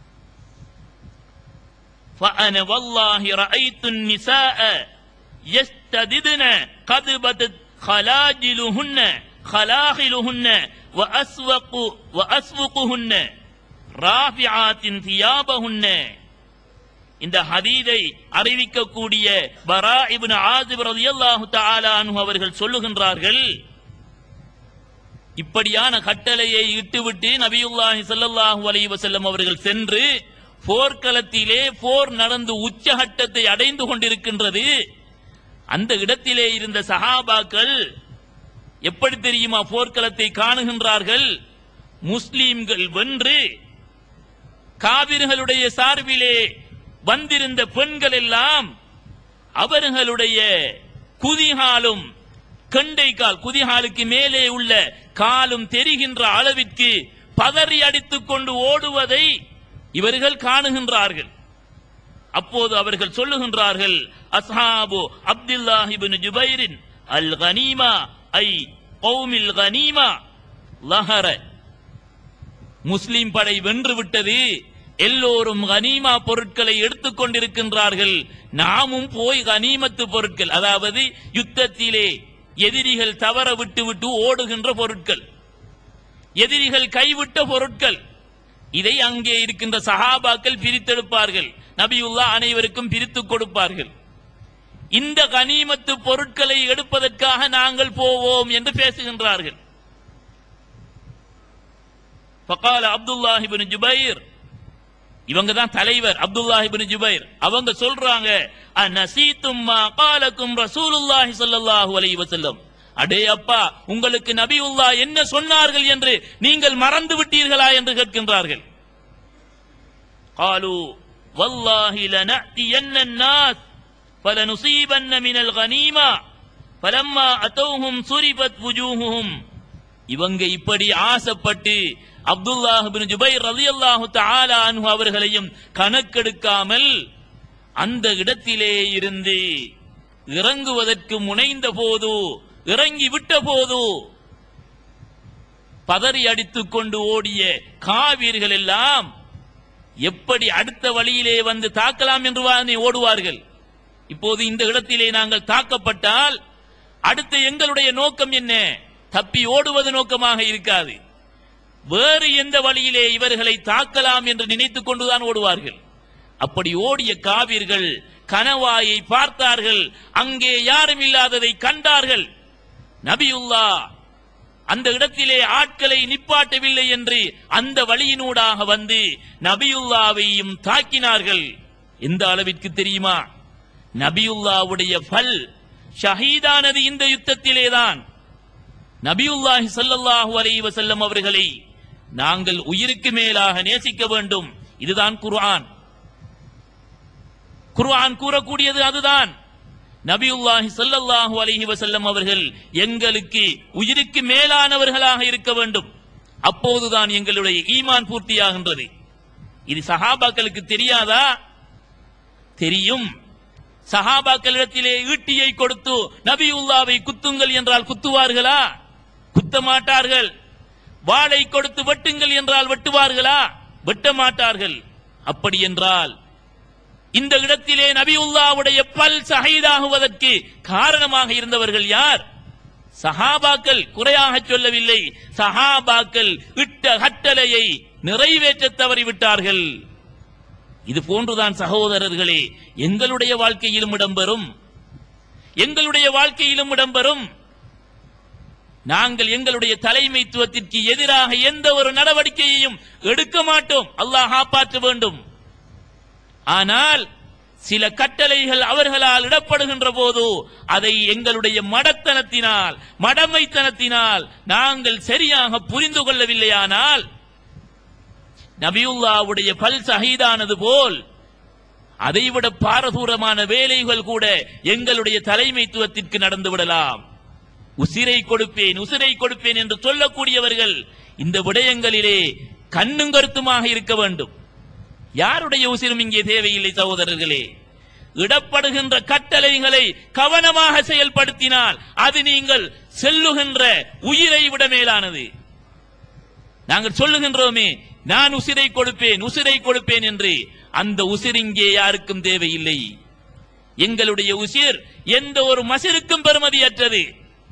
فأنا والله رأيت النساء يستددن قد بدت خلاجلهن خلاخلهن وأسوق وأسوقهن رافعات ثيابهن இந்த ஹதீதை அறிவிக்கக்கூடிய பரா இப்னு ஆசிப் ரலியல்லாஹு தஆலா அன்ஹு அவர்கள் சொல்லுகின்றார்கள் இப்படியான கட்டளையை இட்டுவிட்டு நபியுல்லாஹி ஸல்லல்லாஹு அலைஹி வஸல்லம் அவர்கள் சென்று போர்க்களத்திலே போர் நடந்து உச்சகட்டத்தை அடைந்து கொண்டிருக்கின்றது அந்த இடத்திலே இருந்த சஹாபாக்கள் எப்படி தெரியுமா போர்க்களத்தை காணுகின்றார்கள் முஸ்லிம்கள் வென்று காவிர்களுடைய சார்பிலே வந்திருந்த பெண்கள் எல்லாம் அவர்களுடைய குதிகாலும் கண்டை கால் குதிகாலுக்கு மேலே உள்ள காலும் தெரிகின்ற அளவிற்கு பதறி அடித்துக் கொண்டு ஓடுவதை இவர்கள் காணுகின்றார்கள் அப்போது அவர்கள் சொல்லுகின்றார்கள் அஸ்ஹாபு அப்துல்லாஹ் இப்னு ஜுபைரின் அல் கனீமா ஐ கௌமில் கனீமா லஹர முஸ்லிம் படை வென்று விட்டது எல்லோரும் கனீமா பொருட்களை எடுத்துக் கொண்டிருக்கின்றார்கள் நாமும் போய் கனீமத்து பொருட்கள் அதாவது யுத்தத்திலே எதிரிகள் தவற விட்டு விட்டு ஓடுகின்ற பொருட்கள் எதிரிகள் கைவிட்ட பொருட்கள் இதை அங்கே இருக்கின்ற சஹாபாக்கள் பிரித்தெடுப்பார்கள் நபியுல்லா அனைவருக்கும் பிரித்துக் கொடுப்பார்கள் இந்த கனிமத்து பொருட்களை எடுப்பதற்காக நாங்கள் போவோம் என்று பேசுகின்றார்கள் ஃபகால அப்துல்லாஹ் இப்னு ஜுபைர் இவங்க தான் தலைவர் அப்துல்லாஹ் இப்னு ஜுபைர் அவங்க சொல்றாங்க அநசீத்தும் மா காலக்கும் ரசூலுல்லாஹி ஸல்லல்லாஹு அலைஹி வஸல்லம் அடே அப்பா உங்களுக்கு நபியுல்லா என்ன சொன்னார்கள் என்று நீங்கள் மறந்து விட்டீர்களா என்று கேட்கின்றார்கள் قالوا والله لنأتين الناس فلنصيبن من الغنيمة فلما أتوهم صرفت وجوههم இவங்க இப்படி ஆசைப்பட்டு அப்துல்லாஹ் பின் ஜுபைர் ரலியல்லாஹு தஆலா அன்ஹு அவர்களையும் கணக்கெடுக்காமல் அந்த இடத்திலே இருந்து இறங்குவதற்கு முனைந்த போது இறங்கி விட்ட போது பதறி அடித்துக் கொண்டு ஓடிய காவீர்கள் எல்லாம் எப்படி அடுத்த வழியிலே வந்து தாக்கலாம் என்று வானே ஓடுவார்கள் இப்போது இந்த இடத்திலே நாங்கள் தாக்கப்பட்டால் அடுத்து எங்களுடைய நோக்கம் என்ன தப்பி ஓடுவது நோக்கமாக இருக்காது வேறு எந்த வழியிலே இவர்களை தாக்கலாம் என்று நினைத்துக் கொண்டுதான் ஓடுவார்கள் அப்படி ஓடிய காவிர்கள் கனவாயை பார்த்தார்கள் அங்கே யாரும் இல்லாததை கண்டார்கள் நபியுல்லா அந்த இடத்திலே ஆட்களை நிப்பாட்டவில்லை என்று அந்த வழியினூடாக வந்து நபியுல்லாவையும் தாக்கினார்கள் எந்த அளவிற்கு தெரியுமா நபியுல்லாவுடைய பல் ஷஹீதானது இந்த யுத்தத்திலேதான் நபியுல்லாஹி ஸல்லல்லாஹு அலைஹி வஸல்லம் அவர்களை நாங்கள் உயிருக்கு மேலாக நேசிக்க வேண்டும் இதுதான் குர்ஆன் குர்ஆன் கூறக்கூடியது அதுதான் நபியுல்லாஹி ஸல்லல்லாஹு அலைஹி வஸல்லம் அவர்கள் எங்களுக்கு உயிருக்கு மேலானவர்களாக இருக்க வேண்டும் அப்போதுதான் எங்களுடைய ஈமான் பூர்த்தியாகின்றது இது சஹாபாக்களுக்கு தெரியாதா தெரியும் சஹாபாக்களிடத்திலே ஈட்டியை கொடுத்து நபியுல்லாவை குத்துங்கள் என்றால் குத்துவார்களா குத்த மாட்டார்கள் வாளை கொடுத்து வெட்டுங்கள் என்றால் வெட்டுவார்களா வெட்ட மாட்டார்கள் அப்படி என்றால் இந்த இடத்திலே நபியுல்லாவுடைய பல் சஹீதாகுவதற்கு காரணமாக இருந்தவர்கள் யார் சஹாபாக்கள் குறையாக சொல்லவில்லை சஹாபாக்கள் இட்ட கட்டளையை நிறைவேற்ற தவறிவிட்டார்கள் இது போன்றுதான் சகோதரர்களே எங்களுடைய வாழ்க்கையிலும் இடம்பெறும் எங்களுடைய வாழ்க்கையிலும் இடம்பெறும் நாங்கள் எங்களுடைய தலைமைத்துவத்திற்கு எதிராக எந்த ஒரு நடவடிக்கையையும் எடுக்க மாட்டோம் அல்லாஹ் காப்பாற்ற வேண்டும் ஆனால் சில கட்டளைகள் அவர்களால் இடப்படுகின்ற போது அதை எங்களுடைய மடத்தனத்தினால் மடமைத்தனத்தினால் நாங்கள் சரியாக புரிந்து கொள்ளவில்லையானால் நபியுல்லாவுடைய பல் சஹீதானது போல் அதைவிட பாரதூரமான வேலைகள் கூட எங்களுடைய தலைமைத்துவத்திற்கு நடந்து விடலாம் உசிரை கொடுப்பேன் உசிரை கொடுப்பேன் என்று சொல்லக்கூடியவர்கள் இந்த விடயங்களிலே கண்ணும் கருத்துமாக இருக்க வேண்டும் யாருடைய உசிரும் இங்கே தேவையில்லை சகோதரர்களே இடப்படுகின்ற கட்டளைகளை கவனமாக செயல்படுத்தினால் அது நீங்கள் செல்லுகின்ற உயிரை விட மேலானது நாங்கள் சொல்லுகின்றோமே நான் உசிரை கொடுப்பேன் உசிரை கொடுப்பேன் என்று அந்த உசிர் இங்கே யாருக்கும் தேவையில்லை எங்களுடைய உசிர் எந்த ஒரு மசிருக்கும் பெருமதியற்றது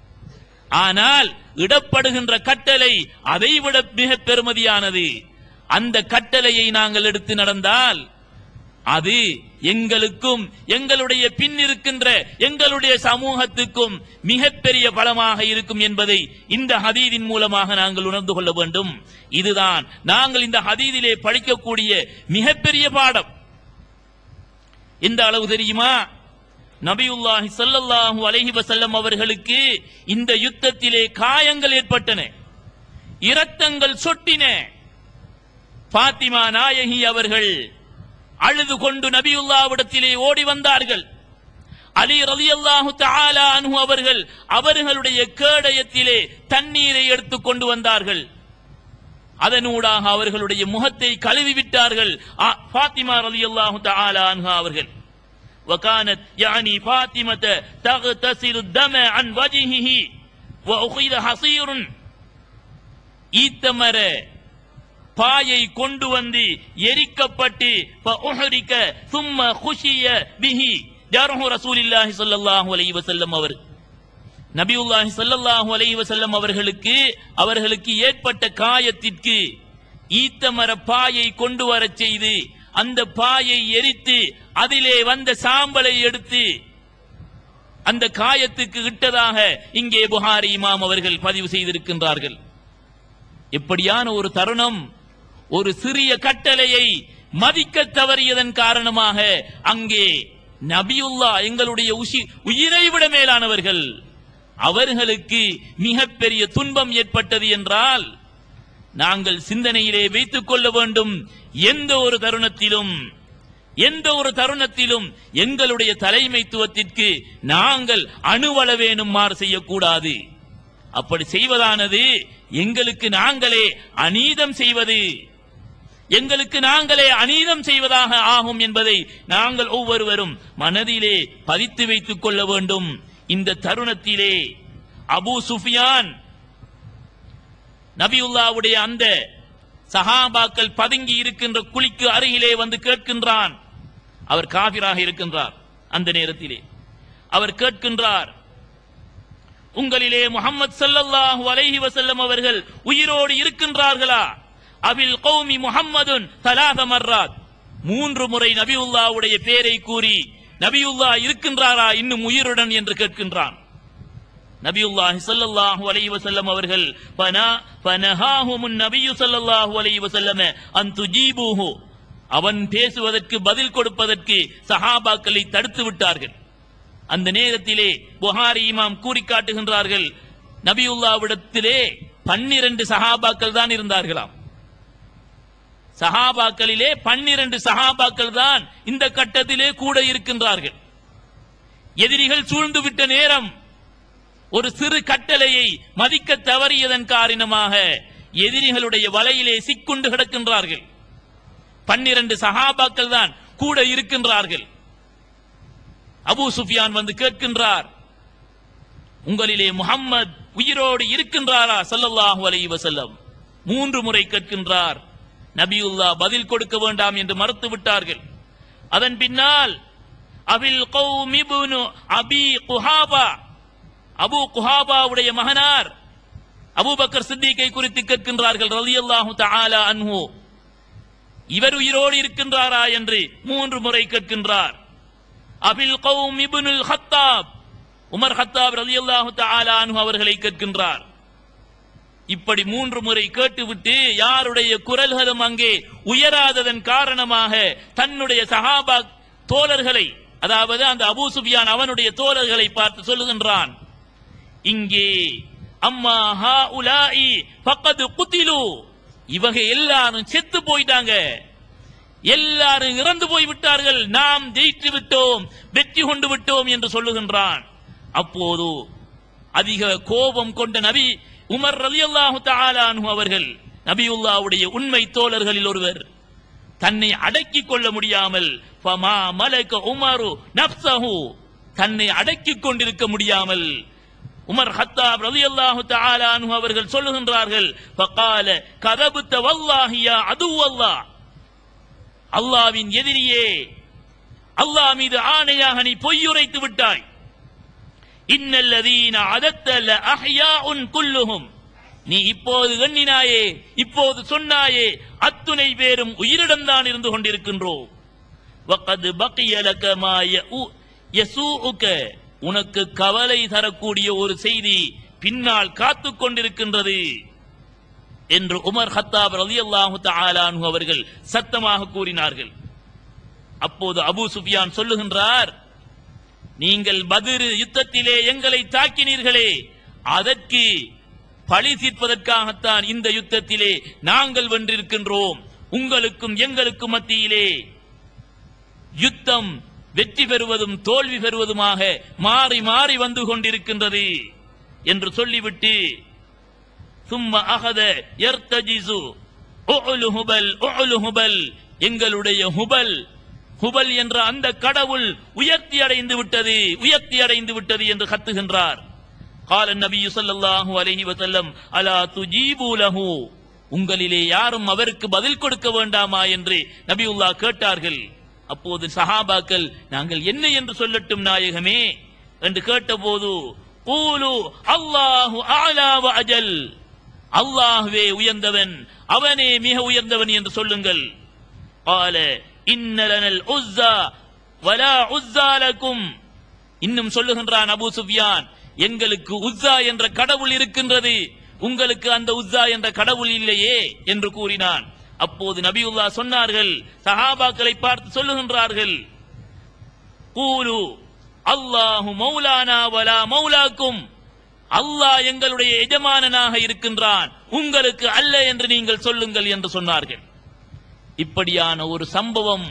ஆனால் இடப்படுகின்ற கட்டளை அதைவிட மிக பெருமதியானது அந்த கட்டளையை நாங்கள் எடுத்து நடந்தால் அது எங்களுக்கும் எங்களுடைய பின் இருக்கின்ற எங்களுடைய சமூகத்துக்கும் மிகப்பெரிய பலமாக இருக்கும் என்பதை இந்த ஹதீதின் மூலமாக நாங்கள் உணர்ந்து கொள்ள வேண்டும் இதுதான் நாங்கள் இந்த ஹதீதிலே படிக்கக்கூடிய மிகப்பெரிய பாடம் எந்த அளவு தெரியுமா நபியுல்லாஹி ஸல்லல்லாஹு அலைஹி வஸல்லம் அவர்களுக்கு இந்த யுத்தத்திலே காயங்கள் ஏற்பட்டன இரத்தங்கள் சொட்டின பாத்திமா நாயகி அவர்கள் அழுது கொண்டு நபியுல்லாவிடத்திலே ஓடி வந்தார்கள் அலி ரலியல்லாஹு தஆலா அன்ஹு அவர்கள் அவர்களுடைய கேடயத்திலே தண்ணீரை எடுத்துக் கொண்டு வந்தார்கள் அதனூடாக அவர்களுடைய முகத்தை கழுவி விட்டார்கள் ஆ, ஃபாத்திமா ரலியல்லாஹு தஆலா அன்ஹா அவர்கள் وكانت يعني فاطمة تغتسل الدم عن وجهه وأخذ حصير ஈத்தமர பாயை கொண்டு வந்து எரிக்கப்பட்டு فأحرق ثم خشي به جرح رسول الله صلى الله عليه وسلم அவர் நபியுல்லாஹி ஸல்லல்லாஹு அலைஹி வஸல்லம் அவர்களுக்கு அவர்களுக்கு ஏற்பட்ட காயத்திற்கு ஈத்தமர பாயை கொண்டு வரச் செய்து அந்த பாயை எரித்து அதிலே வந்த சாம்பலை எடுத்து அந்த காயத்துக்கு இட்டதாக இங்கே புகாரி இமாம் அவர்கள் பதிவு செய்திருக்கின்றார்கள் எப்படியான ஒரு தருணம் ஒரு சிறிய கட்டளையை மதிக்க தவறியதன் காரணமாக அங்கே நபியுல்லா எங்களுடைய உஷி உயிரை விட மேலானவர்கள் அவர்களுக்கு மிகப்பெரிய துன்பம் ஏற்பட்டது என்றால் நாங்கள் சிந்தனையிலே வைத்துக் கொள்ள வேண்டும் எந்த ஒரு தருணத்திலும் எந்த ஒரு தருணத்திலும் எங்களுடைய தலைமைத்துவத்திற்கு நாங்கள் அணுவளவேனும் மாறு செய்யக்கூடாது அப்படி செய்வதானது எங்களுக்கு நாங்களே அநீதம் செய்வது எங்களுக்கு நாங்களே அநீதம் செய்வதாக ஆகும் என்பதை நாங்கள் ஒவ்வொருவரும் மனதிலே பதித்து வைத்துக் கொள்ள வேண்டும் இந்த தருணத்திலே அபூ சுஃபியான் நபியுல்லாவுடைய அந்த சஹாபாக்கள் பதுங்கி இருக்கின்ற குழிக்கு அருகிலே வந்து கேட்கின்றான் அவர் காபிராக இருக்கின்றார் அந்த நேரத்திலே அவர் கேட்கின்றார் உங்களிலே முஹம்மது ஸல்லல்லாஹு அலைஹி வஸல்லம் அவர்கள் உயிரோடு இருக்கின்றார்களா அபில் கௌமி முஹம்மதுன் தலாத மர்ராத் மூன்று முறை நபியுல்லாவுடைய பேரை கூறி நபியுல்லா இருக்கின்றாரா இன்னும் உயிருடன் என்று கேட்கின்றான் நபியுல்லாஹி ஸல்லல்லாஹு அலைஹி வஸல்லம் அவர்கள் பனா பனஹாஹுமுன் நபியு ஸல்லல்லாஹு அலைஹி வஸல்லம் அன் துஜீபூஹு அவன் பேசுவதற்கு பதில் கொடுப்பதற்கு சஹாபாக்களை தடுத்து விட்டார்கள் அந்த நேரத்திலே புகாரி இமாம் கூறி காட்டுகின்றார்கள் நபியுல்லாவிடத்திலே பன்னிரண்டு சஹாபாக்கள் தான் இருந்தார்களாம் சஹாபாக்களிலே பன்னிரண்டு சஹாபாக்கள் தான் இந்த கட்டத்திலே கூட இருக்கின்றார்கள் எதிரிகள் சூழ்ந்து விட்ட நேரம் ஒரு சிறு கட்டளையை மதிக்க தவறியதன் காரணமாக எதிரிகளுடைய வலையிலே சிக்குண்டு கிடக்கின்றார்கள் பன்னிரண்டு சஹாபாக்கள் தான் கூட இருக்கின்றார்கள் அபூ சுஃபியான் வந்து கேட்கின்றார் உங்களிலே முஹம்மத் உயிரோடு இருக்கின்றாரா ஸல்லல்லாஹு அலைஹி வஸல்லம் மூன்று முறை கேட்கின்றார் நபியுல்லா பதில் கொடுக்க வேண்டாம் என்று மறுத்து விட்டார்கள் அதன் பின்னால் அபில் கௌம் இப்னு அபி குஹாபா அபு குஹாபாவுடைய மகனார் அபூபக்கர் சித்திகை குறித்து கேட்கின்றார்கள் ரலியல்லாஹு தஆலா அன்ஹு இவர் உயிரோடு இருக்கின்றாரா என்று மூன்று முறை கேட்கின்றார் அபில் கௌம் இப்னுல் ஹத்தாப் உமர் ஹத்தாப் ரலியல்லாஹு தஆலா அன்ஹு அவர்களை கேட்கின்றார் இப்படி மூன்று முறை கேட்டுவிட்டு யாருடைய குரல்களும் அங்கே உயராததன் காரணமாக தன்னுடைய சஹாபா தோழர்களை அதாவது அந்த அபூ சுஃபியான் அவனுடைய தோழர்களை பார்த்து சொல்லுகின்றான் இங்கே அம்மா ஹா உலாஇ பக்கத்து குத்திலு இவங்க எல்லாரும் செத்து போயிட்டாங்க எல்லாரும் இறந்து போய் விட்டார்கள் நாம் ஜெயித்து விட்டோம் வெற்றி கொண்டு விட்டோம் என்று சொல்லுகின்றான் அப்போது அதிக கோபம் கொண்ட நபி உமர் ரலியல்லாஹு தஆலா அன்ஹு அவர்கள் நபியுல்லாவுடைய உண்மை தோழர்களில் ஒருவர் தன்னை அடக்கிக் கொள்ள முடியாமல் ஃபமா மலக உமரு நப்சஹு தன்னை அடக்கிக் கொண்டிருக்க முடியாமல் உமர் ஹத்தாப் ரலியல்லாஹு தஆலா அன்ஹு அவர்கள் சொல்லுகின்றார்கள் ஃபகால கதபுத்த வல்லாஹி யா அதுவல்லாஹ் அல்லாவின் எதிரியே அல்லாஹ் மீது ஆணையாக நீ பொய்யுரைத்து விட்டாய் இன்னல்லதீன அதத்தல அஹ்யாஉன் குல்லுஹும் நீ இப்போது எண்ணினாயே இப்போது சொன்னாயே அத்துணை பேரும் உயிரிடம்தான் இருந்து கொண்டிருக்கின்றோம் வகது பக்கிய லக மா யஉ- யசூஉக உனக்கு கவலை தரக்கூடிய ஒரு செய்தி பின்னால் காத்துக் கொண்டிருக்கின்றது என்று உமர் ஹத்தாப் ரலியல்லாஹு தஆலா அன்ஹு அவர்கள் சத்தமாக கூறினார்கள் அப்போது அபூ சுஃபியான் சொல்லுகின்றார் நீங்கள் பதிரு யுத்தத்திலே எங்களை தாக்கினீர்களே அதற்கு பழி தீர்ப்பதற்காகத்தான் இந்த யுத்தத்திலே நாங்கள் வென்றிருக்கின்றோம் உங்களுக்கும் எங்களுக்கும் மத்தியிலே யுத்தம் வெற்றி பெறுவதும் தோல்வி பெறுவதுமாக மாறி மாறி வந்து கொண்டிருக்கின்றது என்று சொல்லிவிட்டு சும்மா அகத எர்த்தஜிசு உஅலு ஹுபல் உஅலு ஹுபல் எங்களுடைய ஹுபல் ஹுபல் என்ற அந்த கடவுள் உயர்த்தி அடைந்து விட்டது உயர்த்தி அடைந்து விட்டது என்று கத்துகின்றார் قال النبي صلى الله عليه وسلم الا تجيبوا له உங்களிலே யாரும் அவருக்கு பதில் கொடுக்க வேண்டாமா என்று நபியுல்லா கேட்டார்கள் அப்போது சஹாபாக்கள் நாங்கள் என்ன என்று சொல்லட்டும் நாயகமே என்று கேட்டபோது கூலு அல்லாஹு அலா வ அஜல் அல்லாஹ்வே உயர்ந்தவன் அவனே மிக உயர்ந்தவன் என்று சொல்லுங்கள் قال إن لنا العزى ولا عزى لكم இன்னும் சொல்லுகின்றான் அபூ சுஃபியான் எங்களுக்கு உஸ்ஸா என்ற கடவுள் இருக்கின்றது உங்களுக்கு அந்த உஸ்ஸா என்ற கடவுள் இல்லையே என்று கூறினான் அப்போது நபியுல்லா சொன்னார்கள் சஹாபாக்களை பார்த்து சொல்லுகின்றார்கள் கூலு அல்லாஹு மௌலானா வலா மௌலாக்கும் அல்லாஹ் எங்களுடைய எஜமானனாக இருக்கின்றான் உங்களுக்கு அல்ல என்று நீங்கள் சொல்லுங்கள் என்று சொன்னார்கள் இப்படியான ஒரு சம்பவம்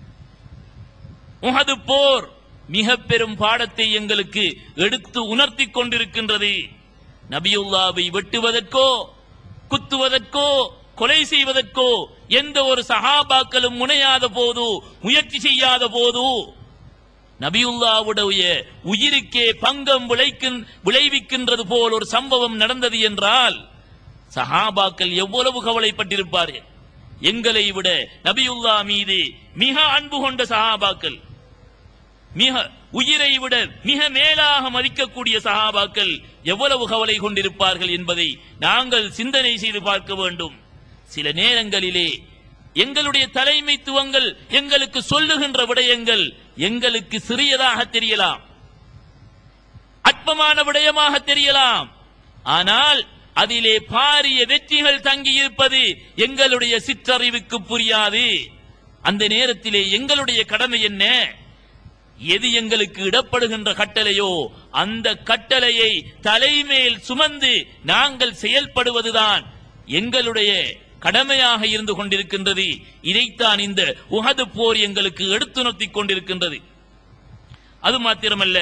உஹது போர் மிக பெரும் பாடத்தை எங்களுக்கு எடுத்து உணர்த்தி கொண்டிருக்கின்றது நபியுல்லாவை வெட்டுவதற்கோ குத்துவதற்கோ கொலை செய்வதற்கோ எந்த ஒரு சஹாபாக்களும் முனையாத போது முயற்சி செய்யாத போது நபியுல்லாவுடைய உயிருக்கே பங்கம் விளைக்கின் விளைவிக்கின்றது போல் ஒரு சம்பவம் நடந்தது என்றால் சஹாபாக்கள் எவ்வளவு கவலைப்பட்டிருப்பார்கள் எங்களை விட நபியுல்லா மீது மிக அன்பு கொண்ட சஹாபாக்கள் மிக உயிரை விட மிக மேலாக மதிக்கக்கூடிய சஹாபாக்கள் எவ்வளவு கவலை கொண்டிருப்பார்கள் என்பதை நாங்கள் சிந்தனை செய்து பார்க்க வேண்டும் சில நேரங்களிலே எங்களுடைய தலைமைத்துவங்கள் எங்களுக்கு சொல்லுகின்ற விடயங்கள் எங்களுக்கு சிறியதாக தெரியலாம் அற்பமான விடயமாக தெரியலாம் ஆனால் அதிலே பாரிய வெற்றிகள் தங்கியிருப்பது எங்களுடைய சிற்றறிவுக்கு புரியாது அந்த நேரத்திலே எங்களுடைய கடமை என்ன எது எங்களுக்கு இடப்படுகின்ற கட்டளையோ அந்த கட்டளையை தலைமேல் சுமந்து நாங்கள் செயல்படுவதுதான் எங்களுடைய கடமையாக இருந்து கொண்டிருக்கின்றது இதைத்தான் இந்த உஹது போர் எங்களுக்கு எடுத்துணர்த்திக் கொண்டிருக்கின்றது அது மாத்திரமல்ல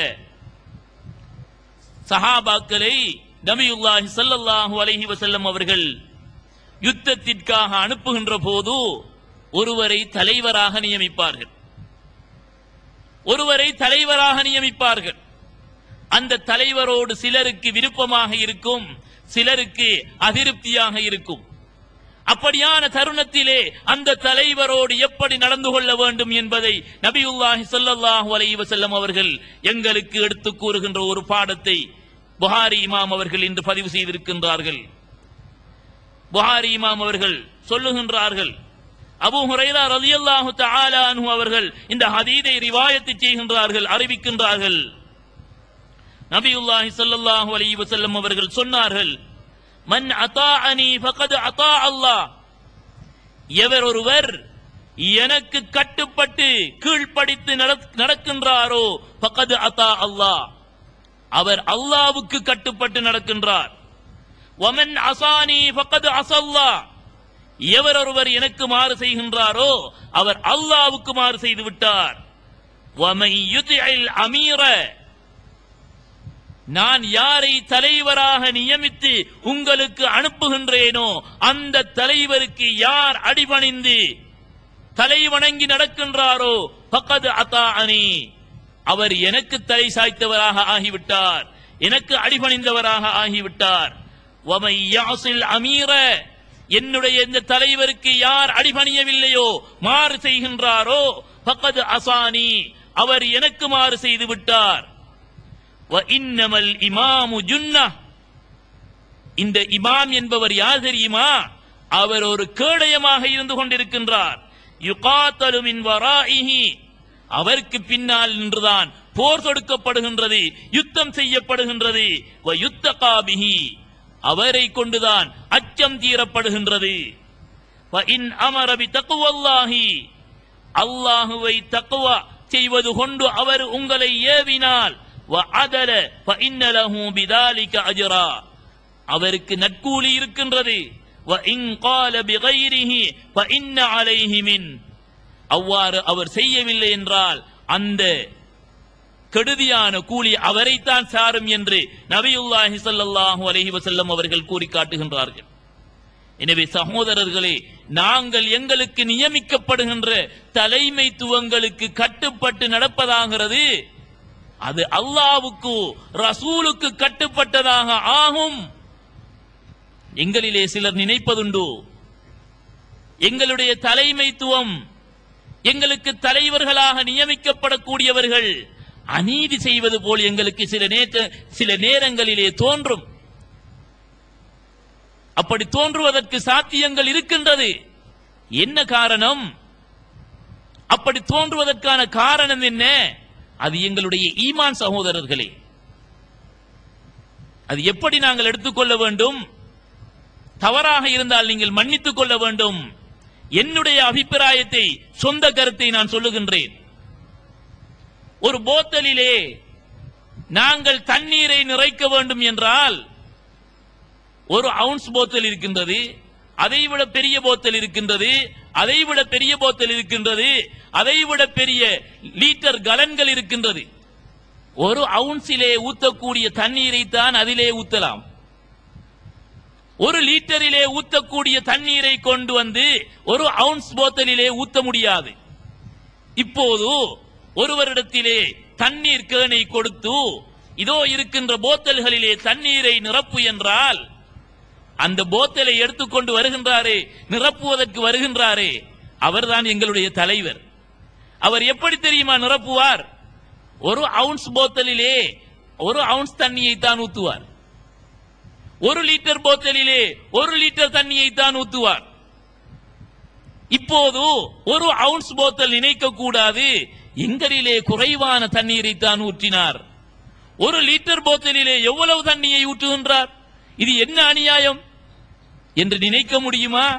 சஹாபாக்களை நபியுல்லாஹி ஸல்லல்லாஹு அலைஹி வஸல்லம் அவர்கள் யுத்தத்திற்காக அனுப்புகின்ற போது ஒருவரை தலைவராக நியமிப்பார்கள் ஒருவரை தலைவராக நியமிப்பார்கள் அந்த தலைவரோடு சிலருக்கு விருப்பமாக இருக்கும் சிலருக்கு அதிருப்தியாக இருக்கும் அப்படியான தருணத்திலே அந்த தலைவரோடு எப்படி நடந்து கொள்ள வேண்டும் என்பதை நபியுல்லாஹி ஸல்லல்லாஹு அலைஹி வஸல்லம் அவர்கள் எங்களுக்கு எடுத்து கூறுகின்ற ஒரு பாடத்தை புகாரி இமாம் அவர்கள் இன்று பதிவு செய்திருக்கின்றார்கள் புகாரி இமாம் அவர்கள் சொல்லுகின்றார்கள் அபூ ஹுரைரா ரலியல்லாஹு தஆலா அன்ஹு அவர்கள் இந்த ஹதீதை ரிவாயத்து செய்கின்றார்கள் அறிவிக்கின்றார்கள் நபியுல்லாஹி ஸல்லல்லாஹு அலைஹி வஸல்லம் அவர்கள் சொன்னார்கள் மன் அதாஅனி ஃபகத் அத்தா அல்லாஹ் எவர் ஒருவர் எனக்கு கட்டுப்பட்டு கீழ்ப்படித்து நடக்- நடக்கின்றாரோ ஃபகத் அத்தா அல்லாஹ் அவர் அல்லாவுக்கு கட்டுப்பட்டு நடக்கின்றார் வமன் அசானி ஃபகத் அசல்லா எவர் ஒருவர் எனக்கு மாறு செய்கின்றாரோ அவர் அல்லாவுக்கு மாறு செய்து விட்டார் வமை யுதிஇல் அமீர நான் யாரை தலைவராக நியமித்து உங்களுக்கு அனுப்புகின்றேனோ அந்த தலைவருக்கு யார் அடிபணிந்து தலை வணங்கி நடக்கின்றாரோ பக்கது அத்தாஅனி அவர் எனக்கு தலை சாய்த்தவராக ஆகிவிட்டார் எனக்கு அடிபணிந்தவராக ஆகிவிட்டார் வமை யாசில் அமீர என்னுடைய இந்த தலைவருக்கு யார் அடிபணியவில்லையோ மாறு செய்கின்றாரோ பக்கது அசானி அவர் எனக்கு மாறு செய்து விட்டார் வ இன்னமல் இமாமு ஜுன்னா இந்த இமாம் என்பவர் யார் தெரியுமா அவர் ஒரு கேடயமாக இருந்து கொண்டிருக்கின்றார் யுகாத்தலு மின் வராஇஹி அவருக்கு பின்னால் நின்றுதான் போர் தொடுக்கப்படுகின்றது யுத்தம் செய்யப்படுகின்றது வ யுத்தகாபிஹி அவரை கொண்டுதான் அச்சம் தீரப்படுகின்றது வ இன் அமர பி தக்குவல்லாஹி அல்லாஹுவை தக்குவா செய்வது கொண்டு அவர் உங்களை ஏவினால் வ அதல ஃப இன்ன லஹு பிதாலிக அஜ்ரா அவருக்கு நற்கூலி இருக்கின்றது வ இன் கால பிகைரிஹி ஃப இன்ன அலைஹி மின் அவ்வாறு அவர் செய்யவில்லை என்றால் அந்த கெடுதியான கூலி அவரைத்தான் சாரும் என்று நபியுல்லாஹி ஸல்லல்லாஹு அலைஹி வஸல்லம் அவர்கள் கூறி காட்டுகின்றார்கள் எனவே சகோதரர்களே நாங்கள் எங்களுக்கு நியமிக்கப்படுகின்ற தலைமைத்துவங்களுக்கு கட்டுப்பட்டு நடப்பதாகிறது அது அல்லாவுக்கு ரசூலுக்கு கட்டுப்பட்டதாக ஆகும் எங்களிலே சிலர் நினைப்பதுண்டு எங்களுடைய தலைமைத்துவம் எங்களுக்கு தலைவர்களாக நியமிக்கப்படக்கூடியவர்கள் அநீதி செய்வது போல் எங்களுக்கு சில நேற்ற சில நேரங்களிலே தோன்றும் அப்படி தோன்றுவதற்கு சாத்தியங்கள் இருக்கின்றது என்ன காரணம் அப்படி தோன்றுவதற்கான காரணம் என்ன அது எங்களுடைய ஈமான் சகோதரர்களே அது எப்படி நாங்கள் எடுத்துக்கொள்ள வேண்டும் தவறாக இருந்தால் நீங்கள் மன்னித்துக் கொள்ள வேண்டும் என்னுடைய அபிப்பிராயத்தை சொந்த கருத்தை நான் சொல்லுகின்றேன் ஒரு போத்தலிலே நாங்கள் தண்ணீரை நிறைக்க வேண்டும் என்றால் ஒரு அவுன்ஸ் போத்தல் இருக்கின்றது அதைவிட பெரிய போத்தல் இருக்கின்றது அதைவிட பெரிய போத்தல் இருக்கின்றது அதைவிட பெரிய லீட்டர் கலன்கள் இருக்கின்றது ஒரு அவுன்ஸிலே ஊத்தக்கூடிய தண்ணீரை தான் அதிலே ஊத்தலாம் ஒரு லீட்டரிலே ஊத்தக்கூடிய தண்ணீரை கொண்டு வந்து ஒரு அவுன்ஸ் போத்தலிலே ஊத்த முடியாது இப்போது ஒருவரிடத்திலே தண்ணீர் கேனை கொடுத்து இதோ இருக்கின்ற போத்தல்களிலே தண்ணீரை நிரப்பு என்றால் அந்த போத்தலை எடுத்துக்கொண்டு வருகின்றாரே நிரப்புவதற்கு வருகின்றாரே அவர்தான் எங்களுடைய தலைவர் அவர் எப்படி தெரியுமா நிரப்புவார் ஒரு அவுன்ஸ் போத்தலிலே ஒரு அவுன்ஸ் தண்ணியை தான் ஊத்துவார் ஒரு லிட்டர் போத்தலிலே ஒரு லிட்டர் தண்ணியை தான் ஊத்துவார் இப்போது ஒரு அவுன்ஸ் போத்தல் நினைக்க கூடாது எங்களிலே குறைவான தண்ணீரை தான் ஊற்றினார் ஒரு லிட்டர் போத்தலிலே எவ்வளவு தண்ணியை ஊற்றுகின்றார் இது என்ன அநியாயம் என்று நினைக்க முடியுமா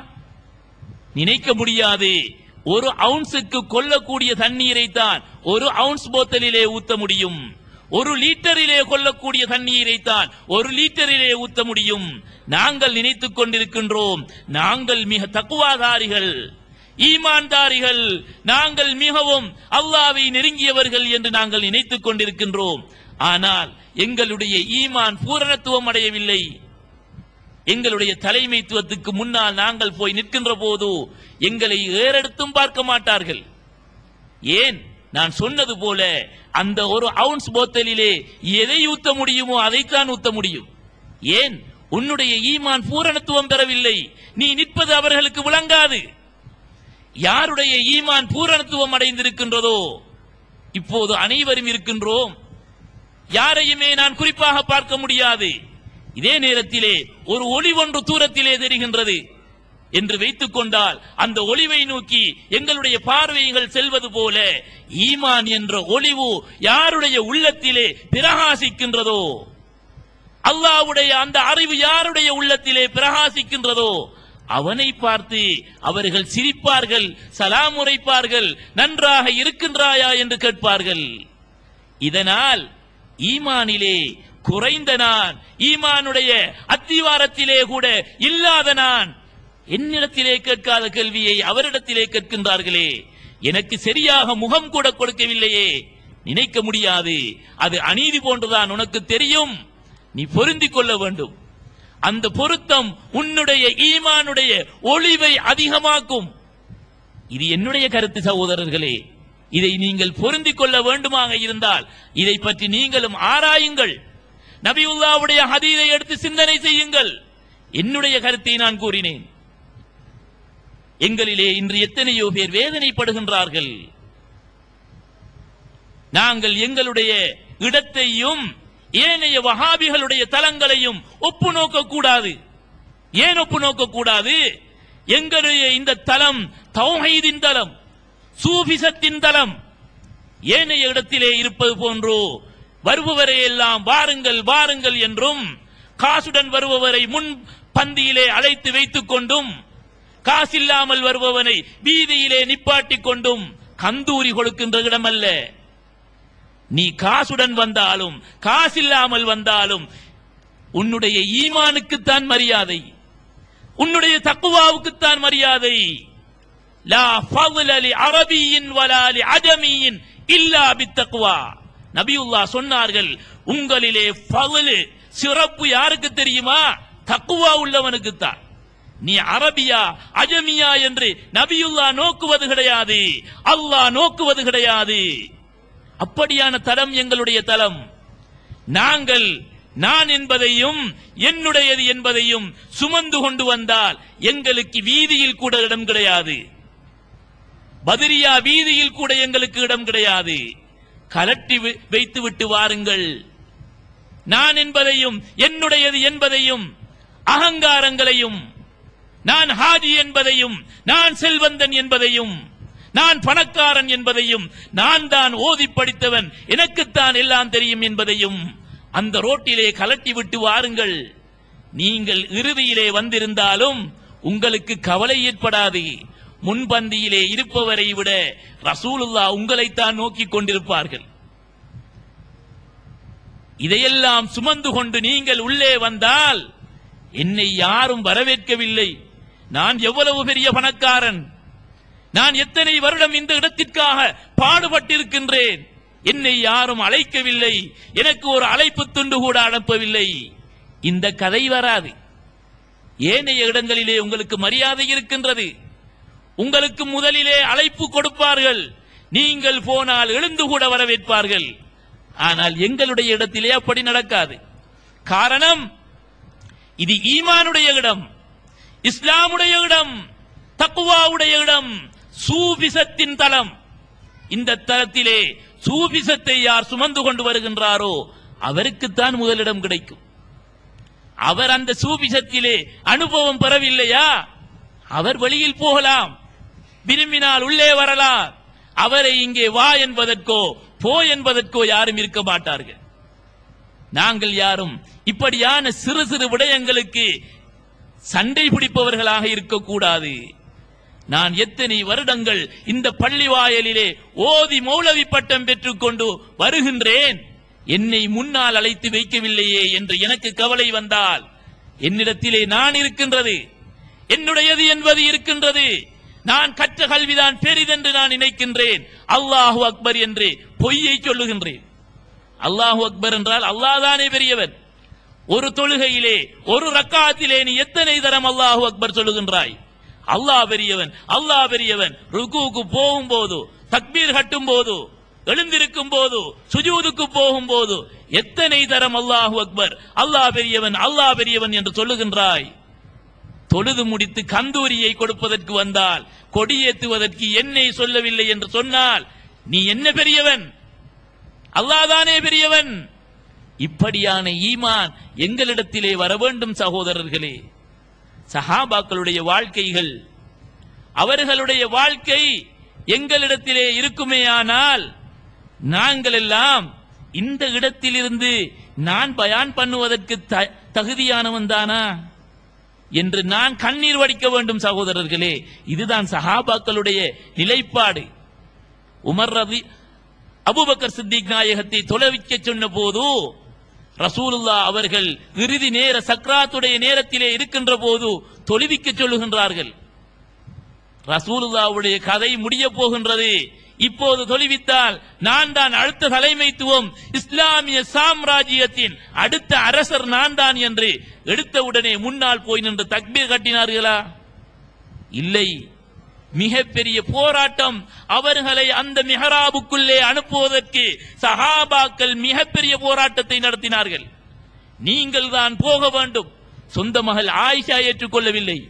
நினைக்க முடியாது ஒரு அவுன்ஸுக்கு கொள்ளக்கூடிய தண்ணீரை தான் ஒரு அவுன்ஸ் போத்தலிலே ஊத்த முடியும் ஒரு லீட்டரிலே கொள்ளக்கூடிய தண்ணீரை தான் ஒரு லீட்டரிலே ஊத்த முடியும் நாங்கள் நினைத்துக் கொண்டிருக்கின்றோம் நாங்கள் மிக தக்குவாதாரிகள் ஈமான்தாரிகள் நாங்கள் மிகவும் அல்லாவை நெருங்கியவர்கள் என்று நாங்கள் நினைத்துக் கொண்டிருக்கின்றோம் ஆனால் எங்களுடைய ஈமான் பூரணத்துவம் அடையவில்லை எங்களுடைய தலைமைத்துவத்துக்கு முன்னால் நாங்கள் போய் நிற்கின்ற போது எங்களை ஏறெடுத்தும் பார்க்க மாட்டார்கள் ஏன் நான் சொன்னது போல அந்த ஒரு அவுன்ஸ் போத்தலிலே எதை ஊத்த முடியுமோ அதைத்தான் ஊத்த முடியும் ஏன் உன்னுடைய ஈமான் பூரணத்துவம் பெறவில்லை நீ நிற்பது அவர்களுக்கு விளங்காது யாருடைய ஈமான் பூரணத்துவம் அடைந்திருக்கின்றதோ இப்போது அனைவரும் இருக்கின்றோம் யாரையுமே நான் குறிப்பாக பார்க்க முடியாது இதே நேரத்திலே ஒரு ஒளி ஒன்று தூரத்திலே தெரிகின்றது என்று வைத்துக் கொண்டால் அந்த ஒளிவை நோக்கி எங்களுடைய பார்வைகள் செல்வது போல ஈமான் என்ற ஒளிவு யாருடைய உள்ளத்திலே பிரகாசிக்கின்றதோ அல்லாஹ்வுடைய அந்த அறிவு யாருடைய உள்ளத்திலே பிரகாசிக்கின்றதோ அவனை பார்த்து அவர்கள் சிரிப்பார்கள் சலாம் உரைப்பார்கள் நன்றாக இருக்கின்றாயா என்று கேட்பார்கள் இதனால் ஈமானிலே குறைந்த நான் ஈமானுடைய அத்திவாரத்திலே கூட இல்லாத நான் என்னிடத்திலே கேட்காத கேள்வியை அவரிடத்திலே கேட்கின்றார்களே எனக்கு சரியாக முகம் கூட கொடுக்கவில்லையே நினைக்க முடியாது அது அநீதி போன்றுதான் உனக்கு தெரியும் நீ பொருந்திக் கொள்ள வேண்டும் அந்த பொருத்தம் உன்னுடைய ஈமானுடைய ஒளிவை அதிகமாக்கும் இது என்னுடைய கருத்து சகோதரர்களே இதை நீங்கள் பொருந்திக் கொள்ள வேண்டுமாக இருந்தால் இதை பற்றி நீங்களும் ஆராயுங்கள் நபியுல்லாவுடைய ஹதீதை எடுத்து சிந்தனை செய்யுங்கள் என்னுடைய கருத்தை நான் கூறினேன் எங்களிலே இன்று எத்தனையோ பேர் வேதனைப்படுகின்றார்கள் நாங்கள் எங்களுடைய இடத்தையும் ஏனைய வஹாபிகளுடைய தலங்களையும் ஒப்பு நோக்க கூடாது ஏன் ஒப்பு நோக்க கூடாது எங்களுடைய இந்த தலம் தௌஹீதின் தலம் சூபிசத்தின் தலம் ஏனைய இடத்திலே இருப்பது போன்றோ வருபவரை எல்லாம் வாருங்கள் வாருங்கள் என்றும் காசுடன் வருபவரை முன் பந்தியிலே அழைத்து வைத்துக் கொண்டும் காசில்லாமல் வருபவனை வீதியிலே நிப்பாட்டிக் கொண்டும் கந்தூரி கொடுக்கின்ற இடமல்ல நீ காசுடன் வந்தாலும் காசில்லாமல் வந்தாலும் உன்னுடைய ஈமானுக்குத்தான் மரியாதை உன்னுடைய தக்குவாவுக்குத்தான் மரியாதை லா ஃபضل لعربي ولا لعجمي இல்லா பித்தக்வா நபியுல்லா சொன்னார்கள் உங்களிலே ஃபضل சிறப்பு யாருக்கு தெரியுமா தக்குவா உள்ளவனுக்கு தான் நீ அரபியா அஜமியா என்று நபியுல்லா நோக்குவது கிடையாது அல்லாஹ் நோக்குவது கிடையாது அப்படியான தலம் எங்களுடைய தலம் நாங்கள் நான் என்பதையும் என்னுடையது என்பதையும் சுமந்து கொண்டு வந்தால் எங்களுக்கு வீதியில் கூட இடம் கிடையாது பதிரியா வீதியில் கூட எங்களுக்கு இடம் கிடையாது கலட்டி வி- வைத்து விட்டு வாருங்கள் நான் என்பதையும் என்னுடையது என்பதையும் அகங்காரங்களையும் நான் ஹாஜி என்பதையும் நான் செல்வந்தன் என்பதையும் நான் பணக்காரன் என்பதையும் நான் தான் ஓதி படித்தவன் எனக்குத்தான் எல்லாம் தெரியும் என்பதையும் அந்த ரோட்டிலே கலட்டி விட்டு வாருங்கள் நீங்கள் இறுதியிலே வந்திருந்தாலும் உங்களுக்கு கவலை ஏற்படாது முன்பந்தியிலே இருப்பவரை விட ரசூலுல்லா உங்களைத்தான் நோக்கிக் கொண்டிருப்பார்கள் இதையெல்லாம் சுமந்து கொண்டு நீங்கள் உள்ளே வந்தால் என்னை யாரும் வரவேற்கவில்லை நான் எவ்வளவு பெரிய பணக்காரன் நான் எத்தனை வருடம் இந்த இடத்திற்காக பாடுபட்டிருக்கின்றேன் என்னை யாரும் அழைக்கவில்லை எனக்கு ஒரு அழைப்பு துண்டு கூட அனுப்பவில்லை இந்த கதை வராது ஏனைய இடங்களிலே உங்களுக்கு மரியாதை இருக்கின்றது உங்களுக்கு முதலிலே அழைப்பு கொடுப்பார்கள் நீங்கள் போனால் எழுந்து கூட வரவேற்பார்கள் ஆனால் எங்களுடைய இடத்திலே அப்படி நடக்காது காரணம் இது ஈமானுடைய இடம் இஸ்லாமுடைய இடம் தக்குவாவுடைய இடம் சூபிசத்தின் தலம் இந்த தலத்திலே சூபிசத்தை யார் சுமந்து கொண்டு வருகின்றாரோ அவருக்குத்தான் முதலிடம் கிடைக்கும் அவர் அந்த சூபிசத்திலே அனுபவம் பெறவில்லையா அவர் வெளியில் போகலாம் விரும்பினால் உள்ளே வரலாம் அவரை இங்கே வா என்பதற்கோ போ என்பதற்கோ யாரும் இருக்க மாட்டார்கள் நாங்கள் யாரும் இப்படியான சிறு சிறு விடயங்களுக்கு சண்டை பிடிப்பவர்களாக இருக்கக்கூடாது நான் எத்தனை வருடங்கள் இந்த பள்ளி வாயலிலே ஓதி மௌலவி பட்டம் பெற்றுக்கொண்டு வருகின்றேன் என்னை முன்னால் அழைத்து வைக்கவில்லையே என்று எனக்கு கவலை வந்தால் என்னிடத்திலே நான் இருக்கின்றது என்னுடையது என்பது இருக்கின்றது நான் கற்ற கல்விதான் பெரிதென்று நான் நினைக்கின்றேன் அல்லாஹு அக்பர் என்று பொய்யை சொல்லுகின்றேன் அல்லாஹு அக்பர் என்றால் அல்லாஹ் தானே பெரியவன் ஒரு தொழுகையிலே ஒரு ரக்காத்திலே நீ எத்தனை தரம் அல்லாஹு அக்பர் சொல்லுகின்றாய் அல்லாஹ் பெரியவன் அல்லாஹ் பெரியவன் ருக்குவுக்கு போகும் போது தக்பீர் கட்டும் போது எழுந்திருக்கும் போது சுஜூதுக்கு போகும் போது எத்தனை தரம் அல்லாஹு அக்பர் அல்லாஹ் பெரியவன் அல்லாஹ் பெரியவன் என்று சொல்லுகின்றாய் தொழுது முடித்து கந்தூரியை கொடுப்பதற்கு வந்தால் கொடியேற்றுவதற்கு என்னை சொல்லவில்லை என்று சொன்னால் நீ என்ன பெரியவன் அல்லாதானே பெரியவன் இப்படியான ஈமான் எங்களிடத்திலே வர வேண்டும் சகோதரர்களே சஹாபாக்களுடைய வாழ்க்கைகள் அவர்களுடைய வாழ்க்கை எங்களிடத்திலே இருக்குமேயானால் நாங்கள் எல்லாம் இந்த இடத்திலிருந்து நான் பயான் பண்ணுவதற்கு த- தகுதியானவன் தானா என்று நான் கண்ணீர் வடிக்க வேண்டும் சகோதரர்களே இதுதான் சஹாபாக்களுடைய நிலைப்பாடு உமர் ரதி அபூபக்கர் சித்திக் நாயகத்தை தொலைவிக்க சொன்ன போது ரசூலுல்லா அவர்கள் இறுதி நேர சக்ராத்துடைய நேரத்திலே இருக்கின்ற போது தொழுவிக்க சொல்லுகின்றார்கள் ரசூலுல்லாவுடைய கதை முடிய போகின்றது இப்போது தொழுவித்தால் நான் தான் அடுத்த தலைமைத்துவம் இஸ்லாமிய சாம்ராஜ்யத்தின் அடுத்த அரசர் நான் தான் என்று எடுத்தவுடனே முன்னால் போய் நின்று தக்பீர் கட்டினார்களா இல்லை மிகப்பெரிய போராட்டம் அவர்களை அந்த மிஹராபுக்குள்ளே அனுப்புவதற்கு சஹாபாக்கள் மிகப்பெரிய போராட்டத்தை நடத்தினார்கள் நீங்கள் தான் போக வேண்டும் சொந்த மகள் ஆயிஷா ஏற்றுக்கொள்ளவில்லை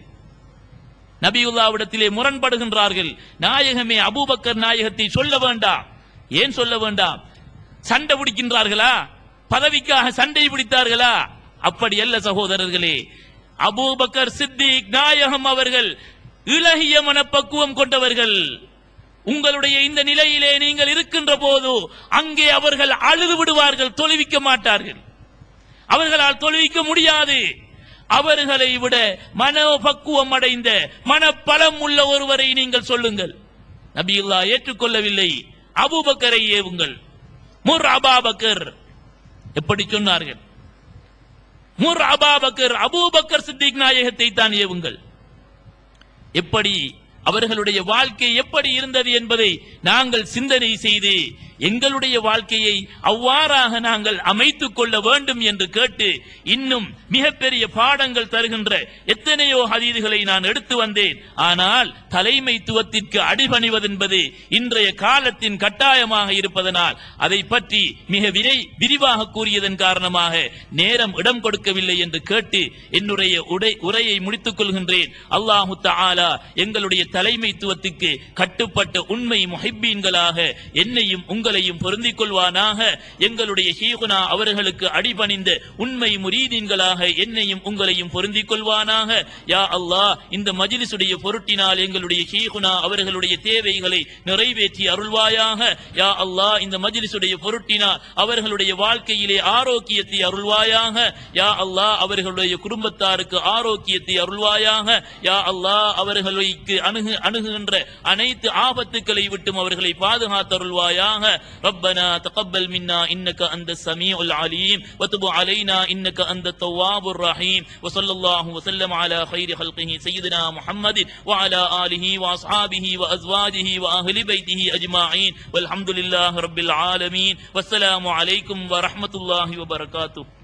நபியுல்லாவிடத்திலே முரண்படுகின்றார்கள் நாயகமே அபூபக்கர் நாயகத்தை சொல்ல வேண்டாம் ஏன் சொல்ல வேண்டாம் சண்டை பிடிக்கின்றார்களா பதவிக்காக சண்டை பிடித்தார்களா அப்படி அல்ல சகோதரர்களே அபூபக்கர் சித்திக் நாயகம் அவர்கள் இலகிய மனப்பக்குவம் கொண்டவர்கள் உங்களுடைய இந்த நிலையிலே நீங்கள் இருக்கின்ற போது அங்கே அவர்கள் அழுது விடுவார்கள் தொழுவிக்க மாட்டார்கள் அவர்களால் தொழுவிக்க முடியாது அவர்களை விட மனோபக்குவம் அடைந்த மனப்பலம் உள்ள ஒருவரை நீங்கள் சொல்லுங்கள் நபியுல்லா ஏற்றுக்கொள்ளவில்லை அபூபக்கரை ஏவுங்கள் முர் அபாபக்கர் எப்படி சொன்னார்கள் முர் அபாபக்கர் அபூபக்கர் சித்திக் நாயகத்தை தான் ஏவுங்கள் எப்படி அவர்களுடைய வாழ்க்கை எப்படி இருந்தது என்பதை நாங்கள் சிந்தனை செய்து எங்களுடைய வாழ்க்கையை அவ்வாறாக நாங்கள் அமைத்துக் கொள்ள வேண்டும் என்று கேட்டு இன்னும் மிகப்பெரிய பாடங்கள் தருகின்ற எத்தனையோ ஹதீதுகளை நான் எடுத்து வந்தேன் ஆனால் தலைமைத்துவத்திற்கு அடிபணிவதென்பது இன்றைய காலத்தின் கட்டாயமாக இருப்பதனால் அதை பற்றி மிக விரை விரிவாக கூறியதன் காரணமாக நேரம் இடம் கொடுக்கவில்லை என்று கேட்டு என்னுடைய உடை உரையை முடித்துக் கொள்கின்றேன் அல்லாஹு தஆலா எங்களுடைய தலைமைத்துவத்துக்கு கட்டுப்பட்ட உண்மை முஹிப்பீன்களாக என்னையும் உங்களையும் பொருந்திக் கொள்வானாக எங்களுடைய ஷீகுனா அவர்களுக்கு அடிபணிந்த உண்மை முரீதீன்களாக என்னையும் உங்களையும் பொருந்திக் கொள்வானாக யா அல்லாஹ் இந்த மஜ்லிஸுடைய பொருட்டினால் எங்களுடைய ஷீகுனா அவர்களுடைய தேவைகளை நிறைவேற்றி அருள்வாயாக யா அல்லாஹ் இந்த மஜ்லிஸுடைய பொருட்டினால் அவர்களுடைய வாழ்க்கையிலே ஆரோக்கியத்தை அருள்வாயாக யா அல்லாஹ் அவர்களுடைய குடும்பத்தாருக்கு ஆரோக்கியத்தை அருள்வாயாக யா அல்லாஹ் அவர்களுக்கு அணுகு அணுகுகின்ற அனைத்து ஆபத்துக்களை விட்டும் அவர்களை பாதுகாத்தருள்வாயாக ربنا تقبل منا انك انت السميع العليم وتب علينا انك انت التواب الرحيم وصلى الله وسلم على خير خلقه سيدنا محمد وعلى اله واصحابه وازواجه واهل بيته اجمعين والحمد لله رب العالمين والسلام عليكم ورحمه الله وبركاته